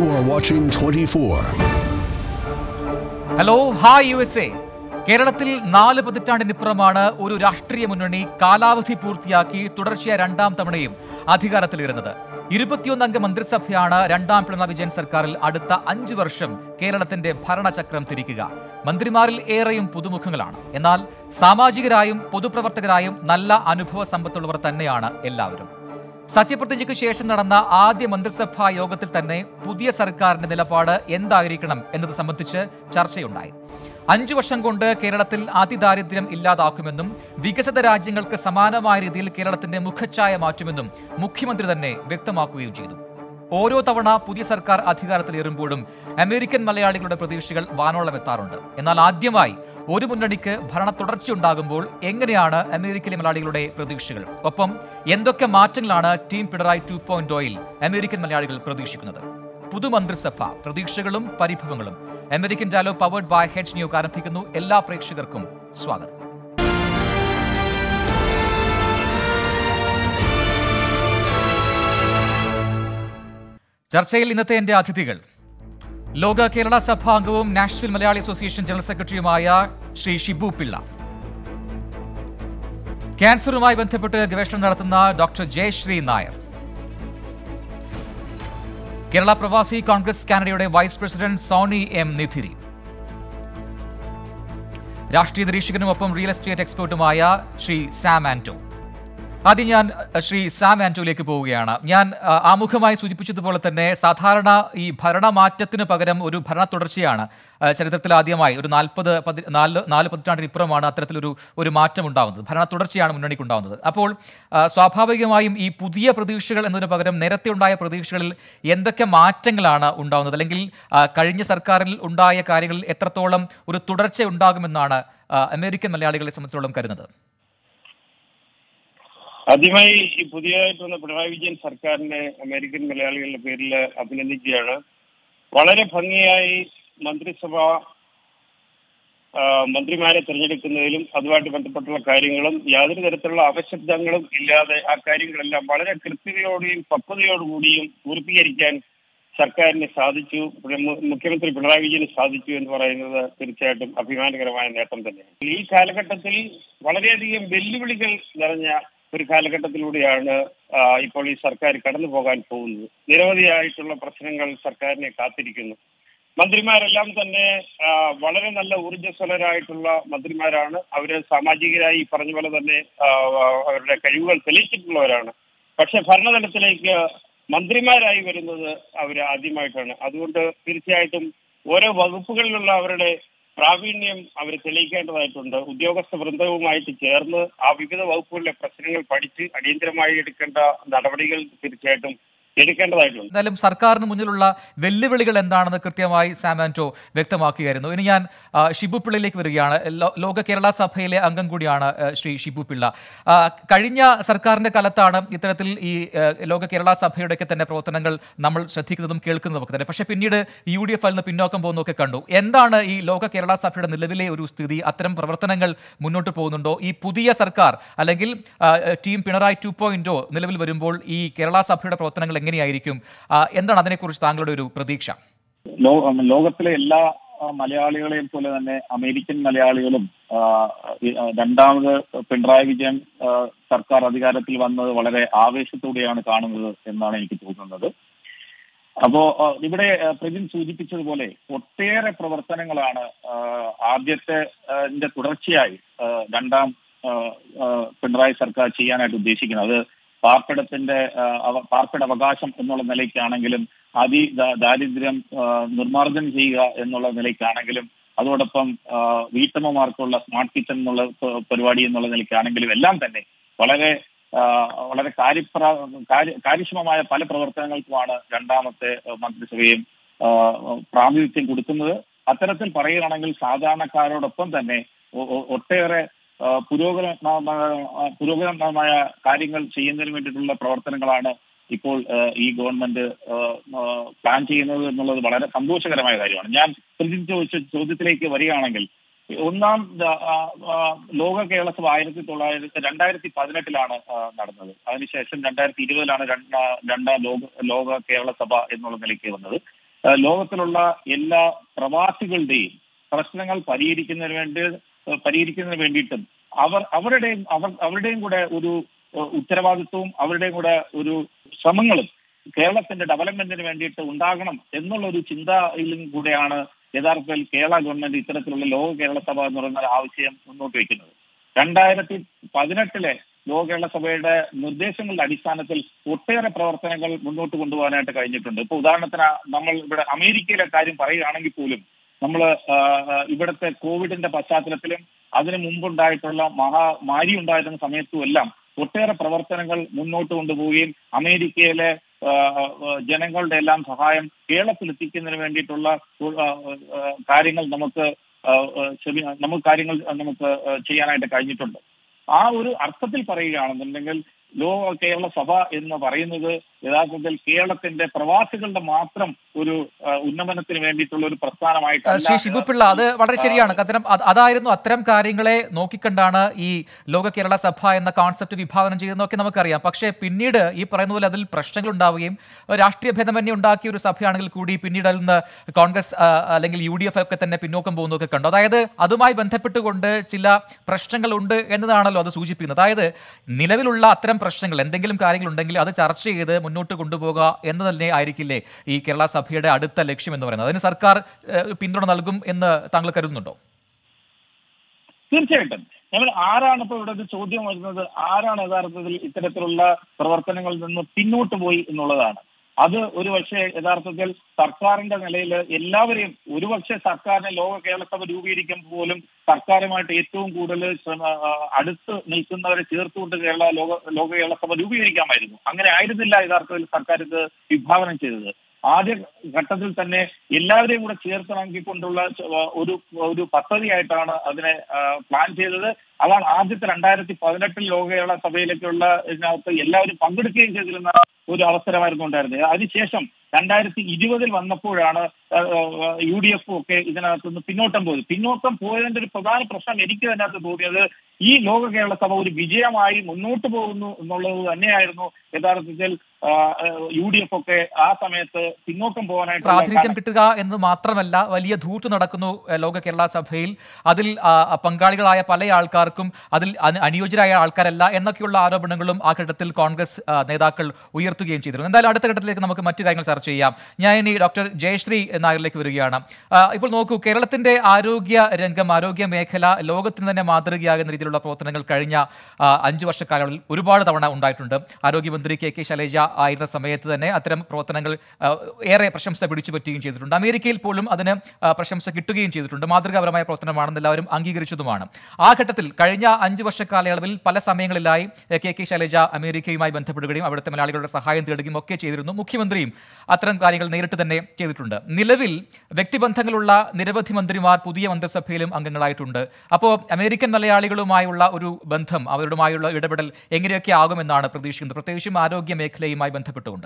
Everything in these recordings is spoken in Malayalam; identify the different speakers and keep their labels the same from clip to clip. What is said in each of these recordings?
Speaker 1: You are watching 24.
Speaker 2: Hello hi U S A കേരളത്തിൽ നാല് പതിറ്റാണ്ടിനിപ്പുറമാണ് ഒരു രാഷ്ട്രീയ മുന്നണി കാലാവധി പൂർത്തിയാക്കി തുടർച്ചയായ രണ്ടാം തവണയും അധികാരത്തിലേറുന്നത് ഇരുപത്തിയൊന്നംഗ മന്ത്രിസഭയാണ് രണ്ടാം പിണറായി വിജയൻ സർക്കാരിൽ അടുത്ത അഞ്ചു വർഷം കേരളത്തിന്റെ ഭരണചക്രം തിരിക്കുക മന്ത്രിമാരിൽ ഏറെയും പുതുമുഖങ്ങളാണ് എന്നാൽ സാമാജികരായും പൊതുപ്രവർത്തകരായും നല്ല അനുഭവ സമ്പത്തുള്ളവർ തന്നെയാണ് എല്ലാവരും സത്യപ്രതിജ്ഞയ്ക്ക് ശേഷം നടന്ന ആദ്യ മന്ത്രിസഭാ യോഗത്തിൽ തന്നെ പുതിയ സർക്കാരിന്റെ നിലപാട് എന്തായിരിക്കണം എന്നത് സംബന്ധിച്ച് ചർച്ചയുണ്ടായി അഞ്ചു വർഷം കൊണ്ട് കേരളത്തിൽ അതിദാരിദ്ര്യം ഇല്ലാതാക്കുമെന്നും വികസിത രാജ്യങ്ങൾക്ക് സമാനമായ രീതിയിൽ കേരളത്തിന്റെ മുഖച്ഛായ മാറ്റുമെന്നും മുഖ്യമന്ത്രി തന്നെ വ്യക്തമാക്കുകയും ചെയ്തു ഓരോ തവണ പുതിയ സർക്കാർ അധികാരത്തിലേറുമ്പോഴും അമേരിക്കൻ മലയാളികളുടെ പ്രതീക്ഷകൾ വാനോളം എത്താറുണ്ട് എന്നാൽ ആദ്യമായി ഒരു മുന്നണിക്ക് ഭരണ തുടർച്ചയുണ്ടാകുമ്പോൾ എങ്ങനെയാണ് അമേരിക്കയിലെ മലയാളികളുടെ പ്രതീക്ഷകൾ ഒപ്പം എന്തൊക്കെ മാറ്റങ്ങളാണ് ടീം പിണറായി ടു പോയിന്റ് ഓയിൽ അമേരിക്കൻ മലയാളികൾ പ്രതീക്ഷിക്കുന്നത് പുതുമന്ത്രിസഭ പ്രതീക്ഷകളും പരിഭവങ്ങളും American dialogue powered by Hedge New York ആരംഭിക്കുന്നു എല്ലാ പ്രേക്ഷകർക്കും സ്വാഗതം ചർച്ചയിൽ ഇന്നത്തെ എന്റെ അതിഥികൾ ലോക കേരള സഭ അംഗവും നാഷണൽ മലയാളി അസോസിയേഷൻ ജനറൽ സെക്രട്ടറിയുമായ ശ്രീ ഷിബു പിള്ള ക്യാൻസറുമായി ബന്ധപ്പെട്ട് ഗവേഷണം നടത്തുന്ന ഡോക്ടർ ജയശ്രീ നായർ കേരള പ്രവാസി കോൺഗ്രസ് കാനഡയുടെ vice president Sony M Nidhiri രാഷ്ട്രീയ നിരീക്ഷകനും ഒപ്പം റിയൽ എസ്റ്റേറ്റ് എക്സ്പേർട്ടുമായ ശ്രീ സാം ആന്റോ ആദ്യം ഞാൻ അഹ്, ശ്രീ സാം ആന്റോയിലേക്ക് പോവുകയാണ് ഞാൻ അഹ്, ആമുഖമായി സൂചിപ്പിച്ചതുപോലെ തന്നെ സാധാരണ ഈ ഭരണമാറ്റത്തിന് പകരം ഒരു ഭരണ തുടർച്ചയാണ് അഹ്, ചരിത്രത്തിൽ ആദ്യമായി ഒരു നാൽപ്പത് പതി നാല് നാല് പതിറ്റാണ്ടിന് ഇപ്പുറമാണ് അത്തരത്തിലൊരു ഒരു മാറ്റം ഉണ്ടാകുന്നത് ഭരണ തുടർച്ചയാണ് മുന്നണിക്ക് ഉണ്ടാകുന്നത് അപ്പോൾ അഹ്, സ്വാഭാവികമായും ഈ പുതിയ പ്രതീക്ഷകൾ എന്നതിന് പകരം നേരത്തെ ഉണ്ടായ പ്രതീക്ഷകളിൽ എന്തൊക്കെ മാറ്റങ്ങളാണ് ഉണ്ടാകുന്നത് അല്ലെങ്കിൽ അഹ്, കഴിഞ്ഞ സർക്കാരിൽ ഉണ്ടായ കാര്യങ്ങളിൽ എത്രത്തോളം ഒരു തുടർച്ച ഉണ്ടാകുമെന്നാണ് അഹ്, അമേരിക്കൻ മലയാളികളെ സംബന്ധിച്ചിടത്തോളം കരുതുന്നത്
Speaker 3: ആദ്യമായി ഈ പുതിയതായിട്ട് വന്ന പിണറായി വിജയൻ സർക്കാരിനെ അമേരിക്കൻ മലയാളികളുടെ പേരിൽ അഭിനന്ദിക്കുകയാണ് വളരെ ഭംഗിയായി മന്ത്രിസഭ ആ, മന്ത്രിമാരെ തിരഞ്ഞെടുക്കുന്നതിലും അതുമായിട്ട് ബന്ധപ്പെട്ടുള്ള കാര്യങ്ങളും യാതൊരു തരത്തിലുള്ള അപശബ്ദങ്ങളും ഇല്ലാതെ ആ കാര്യങ്ങളെല്ലാം വളരെ കൃത്യതയോടെയും പക്വതയോടുകൂടിയും പൂർത്തീകരിക്കാൻ സർക്കാരിന് സാധിച്ചു മു- മുഖ്യമന്ത്രി പിണറായി വിജയന് സാധിച്ചു എന്ന് പറയുന്നത് തീർച്ചയായിട്ടും അഭിമാനകരമായ നേട്ടം തന്നെയാണ് ഈ കാലഘട്ടത്തിൽ വളരെയധികം വെല്ലുവിളികൾ നിറഞ്ഞ ഒരു കാലഘട്ടത്തിലൂടെയാണ് ആ, ഇപ്പോൾ ഈ സർക്കാർ കടന്നു പോകാൻ പോകുന്നത് നിരവധിയായിട്ടുള്ള പ്രശ്നങ്ങൾ സർക്കാരിനെ കാത്തിരിക്കുന്നു മന്ത്രിമാരെല്ലാം തന്നെ ആ, വളരെ നല്ല ഊർജ്ജസ്വലരായിട്ടുള്ള മന്ത്രിമാരാണ് അവര് സാമാജികരായി ഈ പറഞ്ഞ പോലെ തന്നെ ആ, അവരുടെ കഴിവുകൾ തെളിയിച്ചിട്ടുള്ളവരാണ് പക്ഷെ ഭരണതലത്തിലേക്ക് മന്ത്രിമാരായി വരുന്നത് അവർ ആദ്യമായിട്ടാണ് അതുകൊണ്ട് തീർച്ചയായിട്ടും ഓരോ വകുപ്പുകളിലുള്ള അവരുടെ പ്രാവീണ്യം അവർ തെളിയിക്കേണ്ടതായിട്ടുണ്ട് ഉദ്യോഗസ്ഥ വൃന്ദവുമായിട്ട് ചേർന്ന് ആ വിവിധ വകുപ്പുകളിലെ പ്രശ്നങ്ങൾ പഠിച്ച് അടിയന്തരമായി എടുക്കേണ്ട നടപടികൾ തീർച്ചയായിട്ടും എടുക്കേണ്ടതായിട്ടുണ്ട്
Speaker 2: എന്തായാലും സർക്കാരിന് മുന്നിലുള്ള വെല്ലുവിളികൾ എന്താണെന്ന് കൃത്യമായി സാമാൻറ്റോ വ്യക്തമാക്കുകയായിരുന്നു ഇനി ഞാൻ ആ, ഷിബു പിള്ളയിലേക്ക് വരികയാണ് ലോ- ലോക കേരള സഭയിലെ അംഗം കൂടിയാണ് ആ, ശ്രീ ഷിബു പിള്ള ആ, കഴിഞ്ഞ സർക്കാരിന്റെ കാലത്താണ് ഇത്തരത്തിൽ ഈ ആ, ലോക കേരള സഭയുടെയൊക്കെ തന്നെ പ്രവർത്തനങ്ങൾ നമ്മൾ ശ്രദ്ധിക്കുന്നതും കേൾക്കുന്നതും ഒക്കെ തന്നെ പക്ഷേ പിന്നീട് യു ഡി എഫ് നിന്ന് പിന്നോക്കം പോകുന്നതൊക്കെ കണ്ടു എന്താണ് ഈ ലോക കേരള സഭയുടെ നിലവിലെ ഒരു സ്ഥിതി അത്തരം പ്രവർത്തനങ്ങൾ മുന്നോട്ട് പോകുന്നുണ്ടോ ഈ പുതിയ സർക്കാർ അല്ലെങ്കിൽ ആ, ടീം പിണറായി ടു പോയിന്റോ നിലവിൽ വരുമ്പോൾ ഈ കേരള സഭയുടെ പ്രവർത്തനങ്ങൾ എങ്ങനെയായിരിക്കും ആ, എന്താണ് അതിനെക്കുറിച്ച് താങ്കളുടെ ഒരു പ്രതീക്ഷ
Speaker 4: ലോ- ലോകത്തിലെ എല്ലാ ആ, മലയാളികളെയും പോലെ തന്നെ അമേരിക്കൻ മലയാളികളും ആ, ഈ, ആ, രണ്ടാമത് പിണറായി വിജയൻ ആ, സർക്കാർ അധികാരത്തിൽ വന്നത് വളരെ ആവേശത്തോടെയാണ് കാണുന്നത് എന്നാണ് എനിക്ക് തോന്നുന്നത് അപ്പോ ആ, ഇവിടെ ആ, പ്രജിൻ സൂചിപ്പിച്ചതുപോലെ ഒട്ടേറെ പ്രവർത്തനങ്ങളാണ് ആ, ആദ്യത്തെ ആ, ന്റെ തുടർച്ചയായി ആ, രണ്ടാം ആ, ആ, പിണറായി സർക്കാർ ചെയ്യാനായിട്ട് ഉദ്ദേശിക്കുന്നത് അത് പാർപ്പിടത്തിന്റെ ആ, അവ- പാർപ്പിട അവകാശം എന്നുള്ള നിലയ്ക്കാണെങ്കിലും അതി ദാ- ദാരിദ്ര്യം ആ, നിർമ്മാർജ്ജനം ചെയ്യുക എന്നുള്ള നിലയ്ക്കാണെങ്കിലും അതോടൊപ്പം ആ, വീട്ടമ്മമാർക്കുള്ള സ്മാർട്ട് കിച്ചൺ എന്നുള്ള പ- പരിപാടി എന്നുള്ള നിലയ്ക്കാണെങ്കിലും എല്ലാം തന്നെ വളരെ ആ, വളരെ കാര്യപ്ര കാര്യ- കാര്യക്ഷമമായ പല പ്രവർത്തനങ്ങൾക്കുമാണ് രണ്ടാമത്തെ ആ, മന്ത്രിസഭയും ആ, പ്രാതിനിധ്യം കൊടുക്കുന്നത് അത്തരത്തിൽ പറയുകയാണെങ്കിൽ സാധാരണക്കാരോടൊപ്പം തന്നെ ഒ- ഒ- ഒട്ടേറെ ആ, പുരോഗമന ആ, പുരോഗമനമായ കാര്യങ്ങൾ ചെയ്യുന്നതിന് വേണ്ടിയിട്ടുള്ള പ്രവർത്തനങ്ങളാണ് ഇപ്പോൾ ആ, ഈ ഗവൺമെന്റ് ആ, ആ, പ്ലാൻ ചെയ്യുന്നത് എന്നുള്ളത് വളരെ സന്തോഷകരമായ കാര്യമാണ് ഞാൻ പ്രജിത് ചോദിച്ച ചോദ്യത്തിലേക്ക് വരികയാണെങ്കിൽ ഒന്നാം ദ- ആ, ആ, ലോക കേരള സഭ ആയിരത്തി തൊള്ളായിരത്തി രണ്ടായിരത്തി പതിനെട്ടിലാണ് ആ, നടന്നത് അതിനുശേഷം രണ്ടായിരത്തി ഇരുപതിലാണ് രണ്ടാം രണ്ടാം ലോക ലോക കേരള സഭ എന്നുള്ള നിലയ്ക്ക് വന്നത് ആ, ലോകത്തിലുള്ള എല്ലാ പ്രവാസികളുടെയും പ്രശ്നങ്ങൾ പരിഹരിക്കുന്നതിന് വേണ്ടി ആ, പരിഹരിക്കുന്നതിന് വേണ്ടിയിട്ടും അവർ അവരുടെയും അവർ അവരുടെയും കൂടെ ഒരു ആ, ഉത്തരവാദിത്വവും അവരുടെയും കൂടെ ഒരു ശ്രമങ്ങളും കേരളത്തിന്റെ ഡെവലപ്മെന്റിന് വേണ്ടിയിട്ട് ഉണ്ടാകണം എന്നുള്ള ഒരു ചിന്തയിലും കൂടെയാണ് യഥാർത്ഥത്തിൽ കേരള ഗവൺമെന്റ് ഇത്തരത്തിലുള്ള ലോക കേരള സഭ എന്ന് പറയുന്ന ഒരു ആവശ്യം മുന്നോട്ട് വയ്ക്കുന്നത് രണ്ടായിരത്തി പതിനെട്ടിലെ ലോക കേരള സഭയുടെ നിർദ്ദേശങ്ങളുടെ അടിസ്ഥാനത്തിൽ ഒട്ടേറെ പ്രവർത്തനങ്ങൾ മുന്നോട്ട് കൊണ്ടുപോകാനായിട്ട് കഴിഞ്ഞിട്ടുണ്ട് ഇപ്പൊ ഉദാഹരണത്തിന് നമ്മൾ ഇവിടെ അമേരിക്കയിലെ കാര്യം പറയുകയാണെങ്കിൽ പോലും നമ്മൾ ഇവിടുത്തെ കോവിഡിന്റെ പശ്ചാത്തലത്തിലും അതിനു മുമ്പുണ്ടായിട്ടുള്ള മഹാമാരി ഉണ്ടായിരുന്ന സമയത്തും എല്ലാം ഒട്ടേറെ പ്രവർത്തനങ്ങൾ മുന്നോട്ട് കൊണ്ടുപോവുകയും അമേരിക്കയിലെ ആ, ആ, ജനങ്ങളുടെ എല്ലാം സഹായം കേരളത്തിൽ എത്തിക്കുന്നതിന് വേണ്ടിയിട്ടുള്ള ആ, ആ, കാര്യങ്ങൾ നമുക്ക് ആ, ആ, ശരി- നമുക്ക് കാര്യങ്ങൾ നമുക്ക് ആ, ചെയ്യാനായിട്ട് കഴിഞ്ഞിട്ടുണ്ട് ആ ഒരു അർത്ഥത്തിൽ പറയുകയാണെന്നുണ്ടെങ്കിൽ ലോക കേരള സഭ എന്ന് പറയുന്നത് യഥാർത്ഥത്തിൽ കേരളത്തിന്റെ പ്രവാസികളുടെ മാത്രം ഒരു ആ, ഉന്നമനത്തിന് വേണ്ടിയിട്ടുള്ള ഒരു
Speaker 2: ആ,
Speaker 4: പ്രസ്ഥാനമായിട്ടല്ല
Speaker 2: ശ്രീ ഷിബുപിള്ള അത് വളരെ ശരിയാണ് അത്തരം അത് അതായിരുന്നു അത്തരം കാര്യങ്ങളെ നോക്കിക്കണ്ടാണ് ഈ ലോക കേരള സഭ എന്ന കോൺസെപ്റ്റ് വിഭാവനം ചെയ്യുന്നതൊക്കെ നമുക്കറിയാം പക്ഷേ പിന്നീട് ഈ പറയുന്ന പോലെ അതിൽ പ്രശ്നങ്ങൾ ഉണ്ടാവുകയും ഒരു രാഷ്ട്രീയ ഭേദമന്യേ ഉണ്ടാക്കിയ ഒരു സഭയാണെങ്കിൽ കൂടി പിന്നീട് അതിൽ നിന്ന് കോൺഗ്രസ് ആ, അല്ലെങ്കിൽ യു ഡി എഫ് ഒക്കെ തന്നെ പിന്നോക്കം പോകുന്നതൊക്കെ കണ്ടു അതായത് അതുമായി ബന്ധപ്പെട്ടുകൊണ്ട് ചില പ്രശ്നങ്ങളുണ്ട് എന്നതാണല്ലോ അത് സൂചിപ്പിക്കുന്നത് അതായത് നിലവിലുള്ള അത്തരം പ്രശ്നങ്ങൾ എന്തെങ്കിലും കാര്യങ്ങളുണ്ടെങ്കിൽ അത് ചർച്ച ചെയ്ത് മുന്നോട്ട് കൊണ്ടുപോകുക എന്ന് തന്നെ ആയിരിക്കില്ലേ ഈ കേരള സഭയുടെ അടുത്ത ലക്ഷ്യം എന്ന് പറയുന്നത് അതിന് സർക്കാർ ഏഹ്, പിന്തുണ നൽകും എന്ന് താങ്കൾ കരുതുന്നുണ്ടോ
Speaker 4: തീർച്ചയായിട്ടും ഞങ്ങൾ ആരാണ് ഇപ്പൊ ഇവിടെ ഒരു ചോദ്യം വരുന്നത് ആരാണ് യഥാർത്ഥത്തിൽ ഇത്തരത്തിലുള്ള പ്രവർത്തനങ്ങളിൽ നിന്ന് പിന്നോട്ട് പോയി എന്നുള്ളതാണ് അത് ഒരു പക്ഷേ യഥാർത്ഥത്തിൽ സർക്കാരിന്റെ നിലയിൽ എല്ലാവരെയും ഒരുപക്ഷെ സർക്കാരിനെ ലോക കേരള സഭ രൂപീകരിക്കുമ്പോൾ പോലും സർക്കാരുമായിട്ട് ഏറ്റവും കൂടുതൽ ശ്രമ- ആ, അടുത്ത് നിൽക്കുന്നവരെ ചേർത്തുകൊണ്ട് കേരള ലോക ലോക കേരള സഭ രൂപീകരിക്കാമായിരുന്നു അങ്ങനെ ആയിരുന്നില്ല യഥാർത്ഥത്തിൽ സർക്കാർ ഇത് വിഭാവനം ചെയ്തത് ആദ്യ ഘട്ടത്തിൽ തന്നെ എല്ലാവരെയും കൂടെ ചേർത്തിണക്കിക്കൊണ്ടുള്ള ച- ഒരു ഒരു പദ്ധതിയായിട്ടാണ് അതിനെ ആ, പ്ലാൻ ചെയ്തത് അതാണ് ആദ്യത്തെ രണ്ടായിരത്തി പതിനെട്ടിൽ ലോക കേരള സഭയിലേക്കുള്ള ഇതിനകത്ത് എല്ലാവരും പങ്കെടുക്കുകയും ചെയ്തിരുന്ന ഒരു അവസരമായിരുന്നു ഉണ്ടായിരുന്നത് അതിനുശേഷം രണ്ടായിരത്തി ഇരുപതിൽ വന്നപ്പോഴാണ് യു ഡി എഫ് ഒക്കെ ഇതിനകത്ത് നിന്ന് പിന്നോട്ടം പോയത് പിന്നോക്കം പോയതിന്റെ ഒരു പ്രധാന പ്രശ്നം എനിക്ക് അതിനകത്ത് തോന്നിയത് ഈ ലോക കേരള സഭ ഒരു വിജയമായി മുന്നോട്ട് പോകുന്നു എന്നുള്ളത് തന്നെയായിരുന്നു യഥാർത്ഥത്തിൽ യു ഡി എഫ് ഒക്കെ ആ സമയത്ത് പിന്നോക്കം പോകാനായിട്ട്
Speaker 2: പ്രാതിനിധ്യം കിട്ടുക എന്ന് മാത്രമല്ല വലിയ ധൂർത്ത് നടക്കുന്നു ഏഹ്, ലോക കേരള സഭയിൽ അതിൽ ആ, പങ്കാളികളായ പല ആൾക്കാർക്കും അതിൽ അന- അനുയോജ്യരായ ആൾക്കാരല്ല എന്നൊക്കെയുള്ള ആരോപണങ്ങളും ആ ഘട്ടത്തിൽ കോൺഗ്രസ് ആ, നേതാക്കൾ ഉയർത്തുകയും ചെയ്തിരുന്നു എന്തായാലും അടുത്ത ഘട്ടത്തിലേക്ക് നമുക്ക് മറ്റു കാര്യങ്ങൾ ചർച്ച ചെയ്യാം ഞാൻ ഇനി ഡോക്ടർ ജയശ്രീ നായരിലേക്ക് വരികയാണ് ആ, ഇപ്പോൾ നോക്കൂ കേരളത്തിന്റെ ആരോഗ്യ രംഗം ആരോഗ്യ മേഖല ലോകത്തിന് തന്നെ മാതൃകയാകുന്ന രീതിയിലുള്ള പ്രവർത്തനങ്ങൾ കഴിഞ്ഞ ആ, അഞ്ചു വർഷക്കാലങ്ങളിൽ ഒരുപാട് തവണ ഉണ്ടായിട്ടുണ്ട് ആരോഗ്യമന്ത്രി കെ കെ ശൈലജ ആയിരുന്ന സമയത്ത് തന്നെ അത്തരം പ്രവർത്തനങ്ങൾ ആ, ഏറെ പ്രശംസ പിടിച്ചു പറ്റുകയും ചെയ്തിട്ടുണ്ട് അമേരിക്കയിൽ പോലും അതിന് ആ, പ്രശംസ കിട്ടുകയും ചെയ്തിട്ടുണ്ട് മാതൃകാപരമായ പ്രവർത്തനമാണെന്ന് എല്ലാവരും അംഗീകരിച്ചതുമാണ് ആ ഘട്ടത്തിൽ കഴിഞ്ഞ അഞ്ച് വർഷ കാലയളവിൽ പല സമയങ്ങളിലായി എ, കെ കെ ശൈലജ അമേരിക്കയുമായി ബന്ധപ്പെടുകയും അവിടുത്തെ മലയാളികളുടെ സഹായം തേടുകയും ഒക്കെ ചെയ്തിരുന്നു മുഖ്യമന്ത്രിയും അത്തരം കാര്യങ്ങൾ നേരിട്ട് തന്നെ ചെയ്തിട്ടുണ്ട് നിലവിൽ വ്യക്തിബന്ധങ്ങളുള്ള നിരവധി മന്ത്രിമാർ പുതിയ മന്ത്രിസഭയിലും അംഗങ്ങളായിട്ടുണ്ട് അപ്പോൾ അമേരിക്കൻ മലയാളികളുമായുള്ള ഒരു ബന്ധം അവരുമായുള്ള ഇടപെടൽ എങ്ങനെയൊക്കെ ആകുമെന്നാണ് പ്രതീക്ഷിക്കുന്നത് പ്രത്യേകിച്ചും ആരോഗ്യ മേഖലയുമായി ബന്ധപ്പെട്ടുകൊണ്ട്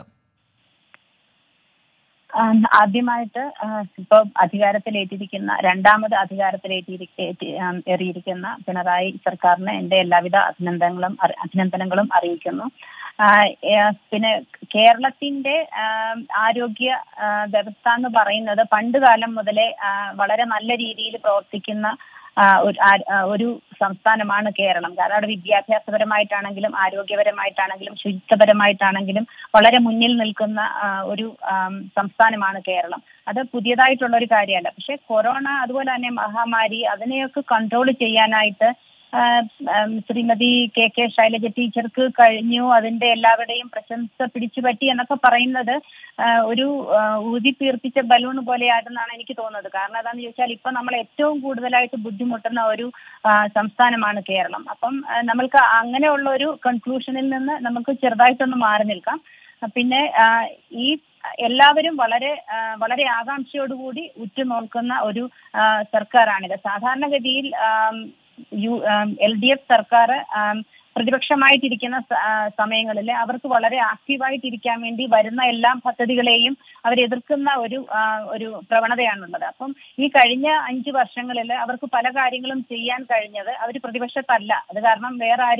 Speaker 5: ആ, ആദ്യമായിട്ട് ആ, ഇപ്പൊ അധികാരത്തിലേറ്റിരിക്കുന്ന രണ്ടാമത് അധികാരത്തിലേറ്റിരി ഏറ്റി- ആ, ഏറിയിരിക്കുന്ന പിണറായി സർക്കാരിന് എന്റെ എല്ലാവിധ അഭിനന്ദനങ്ങളും അറി- അഭിനന്ദനങ്ങളും അറിയിക്കുന്നു ആ, ഏ, പിന്നെ കേരളത്തിന്റെ ആ, ആരോഗ്യ ആ, വ്യവസ്ഥ എന്ന് പറയുന്നത് പണ്ട് കാലം മുതലേ ആ, വളരെ നല്ല രീതിയിൽ പ്രവർത്തിക്കുന്ന ആ, ഒരു ആ- ആ, ഒരു സംസ്ഥാനമാണ് കേരളം കാരണം അവിടെ വിദ്യാഭ്യാസപരമായിട്ടാണെങ്കിലും ആരോഗ്യപരമായിട്ടാണെങ്കിലും ശുചിത്വപരമായിട്ടാണെങ്കിലും വളരെ മുന്നിൽ നിൽക്കുന്ന ആ, ഒരു ആം, സംസ്ഥാനമാണ് കേരളം അത് പുതിയതായിട്ടുള്ള ഒരു കാര്യമല്ല പക്ഷെ കൊറോണ അതുപോലെ തന്നെ മഹാമാരി അതിനെയൊക്കെ കൺട്രോൾ ചെയ്യാനായിട്ട് ആ, ഉം, ശ്രീമതി കെ കെ ശൈലജ ടീച്ചർക്ക് കഴിഞ്ഞു അതിന്റെ എല്ലാവരുടെയും പ്രശംസ പിടിച്ചു പറ്റി എന്നൊക്കെ പറയുന്നത് ആ, ഒരു ആ, ഊതിപ്പീർപ്പിച്ച ബലൂൺ പോലെയാണെന്നാണ് എനിക്ക് തോന്നുന്നത് കാരണം എന്താണെന്ന് ചോദിച്ചാൽ ഇപ്പൊ നമ്മൾ ഏറ്റവും കൂടുതലായിട്ട് ബുദ്ധിമുട്ടുന്ന ഒരു ആ, സംസ്ഥാനമാണ് കേരളം അപ്പം ആ, നമ്മൾക്ക് അങ്ങനെയുള്ള ഒരു കൺക്ലൂഷനിൽ നിന്ന് നമുക്ക് ചെറുതായിട്ടൊന്ന് മാറി നിൽക്കാം ആ, പിന്നെ ആ, ഈ എല്ലാവരും വളരെ ആ, വളരെ ആകാംക്ഷയോടുകൂടി ഉറ്റുനോക്കുന്ന ഒരു ആ, സർക്കാരാണിത് സാധാരണഗതിയിൽ ആം, യു എൽ ഡി എഫ് സർക്കാർ ആം, പ്രതിപക്ഷമായിട്ടിരിക്കുന്ന സ- ആ, സമയങ്ങളിൽ അവർക്ക് വളരെ ആക്റ്റീവായിട്ടിരിക്കാൻ വേണ്ടി വരുന്ന എല്ലാ പദ്ധതികളെയും അവർ എതിർക്കുന്ന ഒരു ആ, ഒരു പ്രവണതയാണുള്ളത് അപ്പം ഈ കഴിഞ്ഞ അഞ്ച് വർഷങ്ങളിൽ അവർക്ക് പല കാര്യങ്ങളും ചെയ്യാൻ കഴിഞ്ഞത് അവർ പ്രതിപക്ഷത്തല്ല അത് കാരണം വേറെ ആരും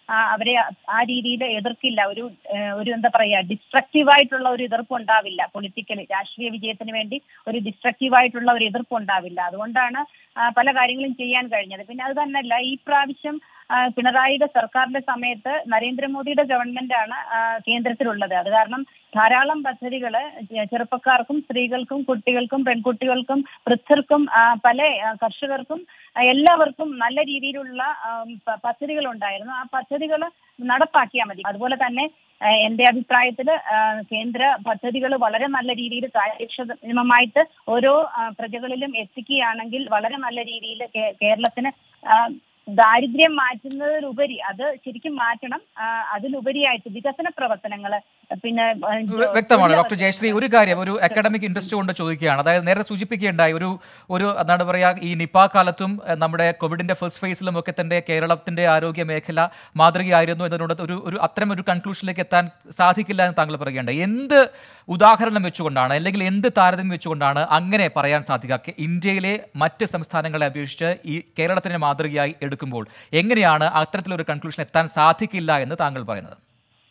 Speaker 5: ആ, അവരെ ആ രീതിയിൽ എതിർക്കില്ല ഒരു ഏഹ്, ഒരു എന്താ പറയാ ഡിസ്ട്രക്റ്റീവ് ആയിട്ടുള്ള ഒരു എതിർപ്പ് ഉണ്ടാവില്ല പൊളിറ്റിക്കലി രാഷ്ട്രീയ വിജയത്തിന് വേണ്ടി ഒരു ഡിസ്ട്രക്റ്റീവ് ആയിട്ടുള്ള ഒരു എതിർപ്പ് ഉണ്ടാവില്ല അതുകൊണ്ടാണ് ആ, പല കാര്യങ്ങളും ചെയ്യാൻ കഴിഞ്ഞത് പിന്നെ അത് തന്നെയല്ല ഈ പ്രാവശ്യം ആ, പിണറായിയുടെ സർക്കാരിന്റെ സമയത്ത് നരേന്ദ്രമോദിയുടെ ഗവൺമെന്റാണ് ആ, കേന്ദ്രത്തിലുള്ളത് അത് കാരണം ധാരാളം പദ്ധതികൾ ചെറുപ്പക്കാർക്കും സ്ത്രീകൾക്കും കുട്ടികൾക്കും പെൺകുട്ടികൾക്കും വൃദ്ധർക്കും ആ, പല ആ, കർഷകർക്കും ആ, എല്ലാവർക്കും നല്ല രീതിയിലുള്ള പദ്ധതികൾ ഉണ്ടായിരുന്നു ആ പദ്ധതികൾ നടപ്പാക്കിയാൽ മതി അതുപോലെ തന്നെ ആ, എന്റെ അഭിപ്രായത്തിൽ കേന്ദ്ര പദ്ധതികൾ വളരെ നല്ല രീതിയിൽ കാര്യക്ഷമമായിട്ട് ഓരോ ആ, പ്രജകളിലും എത്തിക്കുകയാണെങ്കിൽ വളരെ നല്ല രീതിയിൽ കേ- കേരളത്തിന് ആ, ദാരിദ്ര്യം മാറ്റുന്നതിലുപരി അത് ശരിക്കും മാറ്റണം ആ, അതിലുപരിയായിട്ട് വികസന പ്രവർത്തനങ്ങൾ പിന്നെ ആ,
Speaker 2: വ്യ- വ്യക്തമാണ് ഡോക്ടർ ജയശ്രീ ഒരു കാര്യം ഒരു അക്കാഡമിക് ഇൻട്രസ്റ്റ് കൊണ്ട് ചോദിക്കുകയാണ് അതായത് നേരെ സൂചിപ്പിക്കുകയുണ്ടായി ഒരു ഒരു എന്താണ് പറയുക ഈ നിപ കാലത്തും എഹ്, നമ്മുടെ കോവിഡിന്റെ ഫസ്റ്റ് ഫേസിലും ഒക്കെ തന്നെ കേരളത്തിന്റെ ആരോഗ്യ മേഖല മാതൃകയായിരുന്നു എന്നതിനോട് ഒരു ഒരു അത്തരം ഒരു കൺക്ലൂഷനിലേക്ക് എത്താൻ സാധിക്കില്ല എന്ന് താങ്കൾ പറയുകയുണ്ടായി എന്ത് ഉദാഹരണം വെച്ചുകൊണ്ടാണ് അല്ലെങ്കിൽ എന്ത് താരതമ്യം വെച്ചുകൊണ്ടാണ് അങ്ങനെ പറയാൻ സാധിക്കുക കെ- ഇന്ത്യയിലെ മറ്റ് സംസ്ഥാനങ്ങളെ അപേക്ഷിച്ച് ഈ കേരളത്തിന്റെ മാതൃകയായി എടുക്കുമ്പോൾ എങ്ങനെയാണ് അത്തരത്തിലൊരു കൺക്ലൂഷൻ എത്താൻ സാധിക്കില്ല എന്ന് താങ്കൾ പറയുന്നത്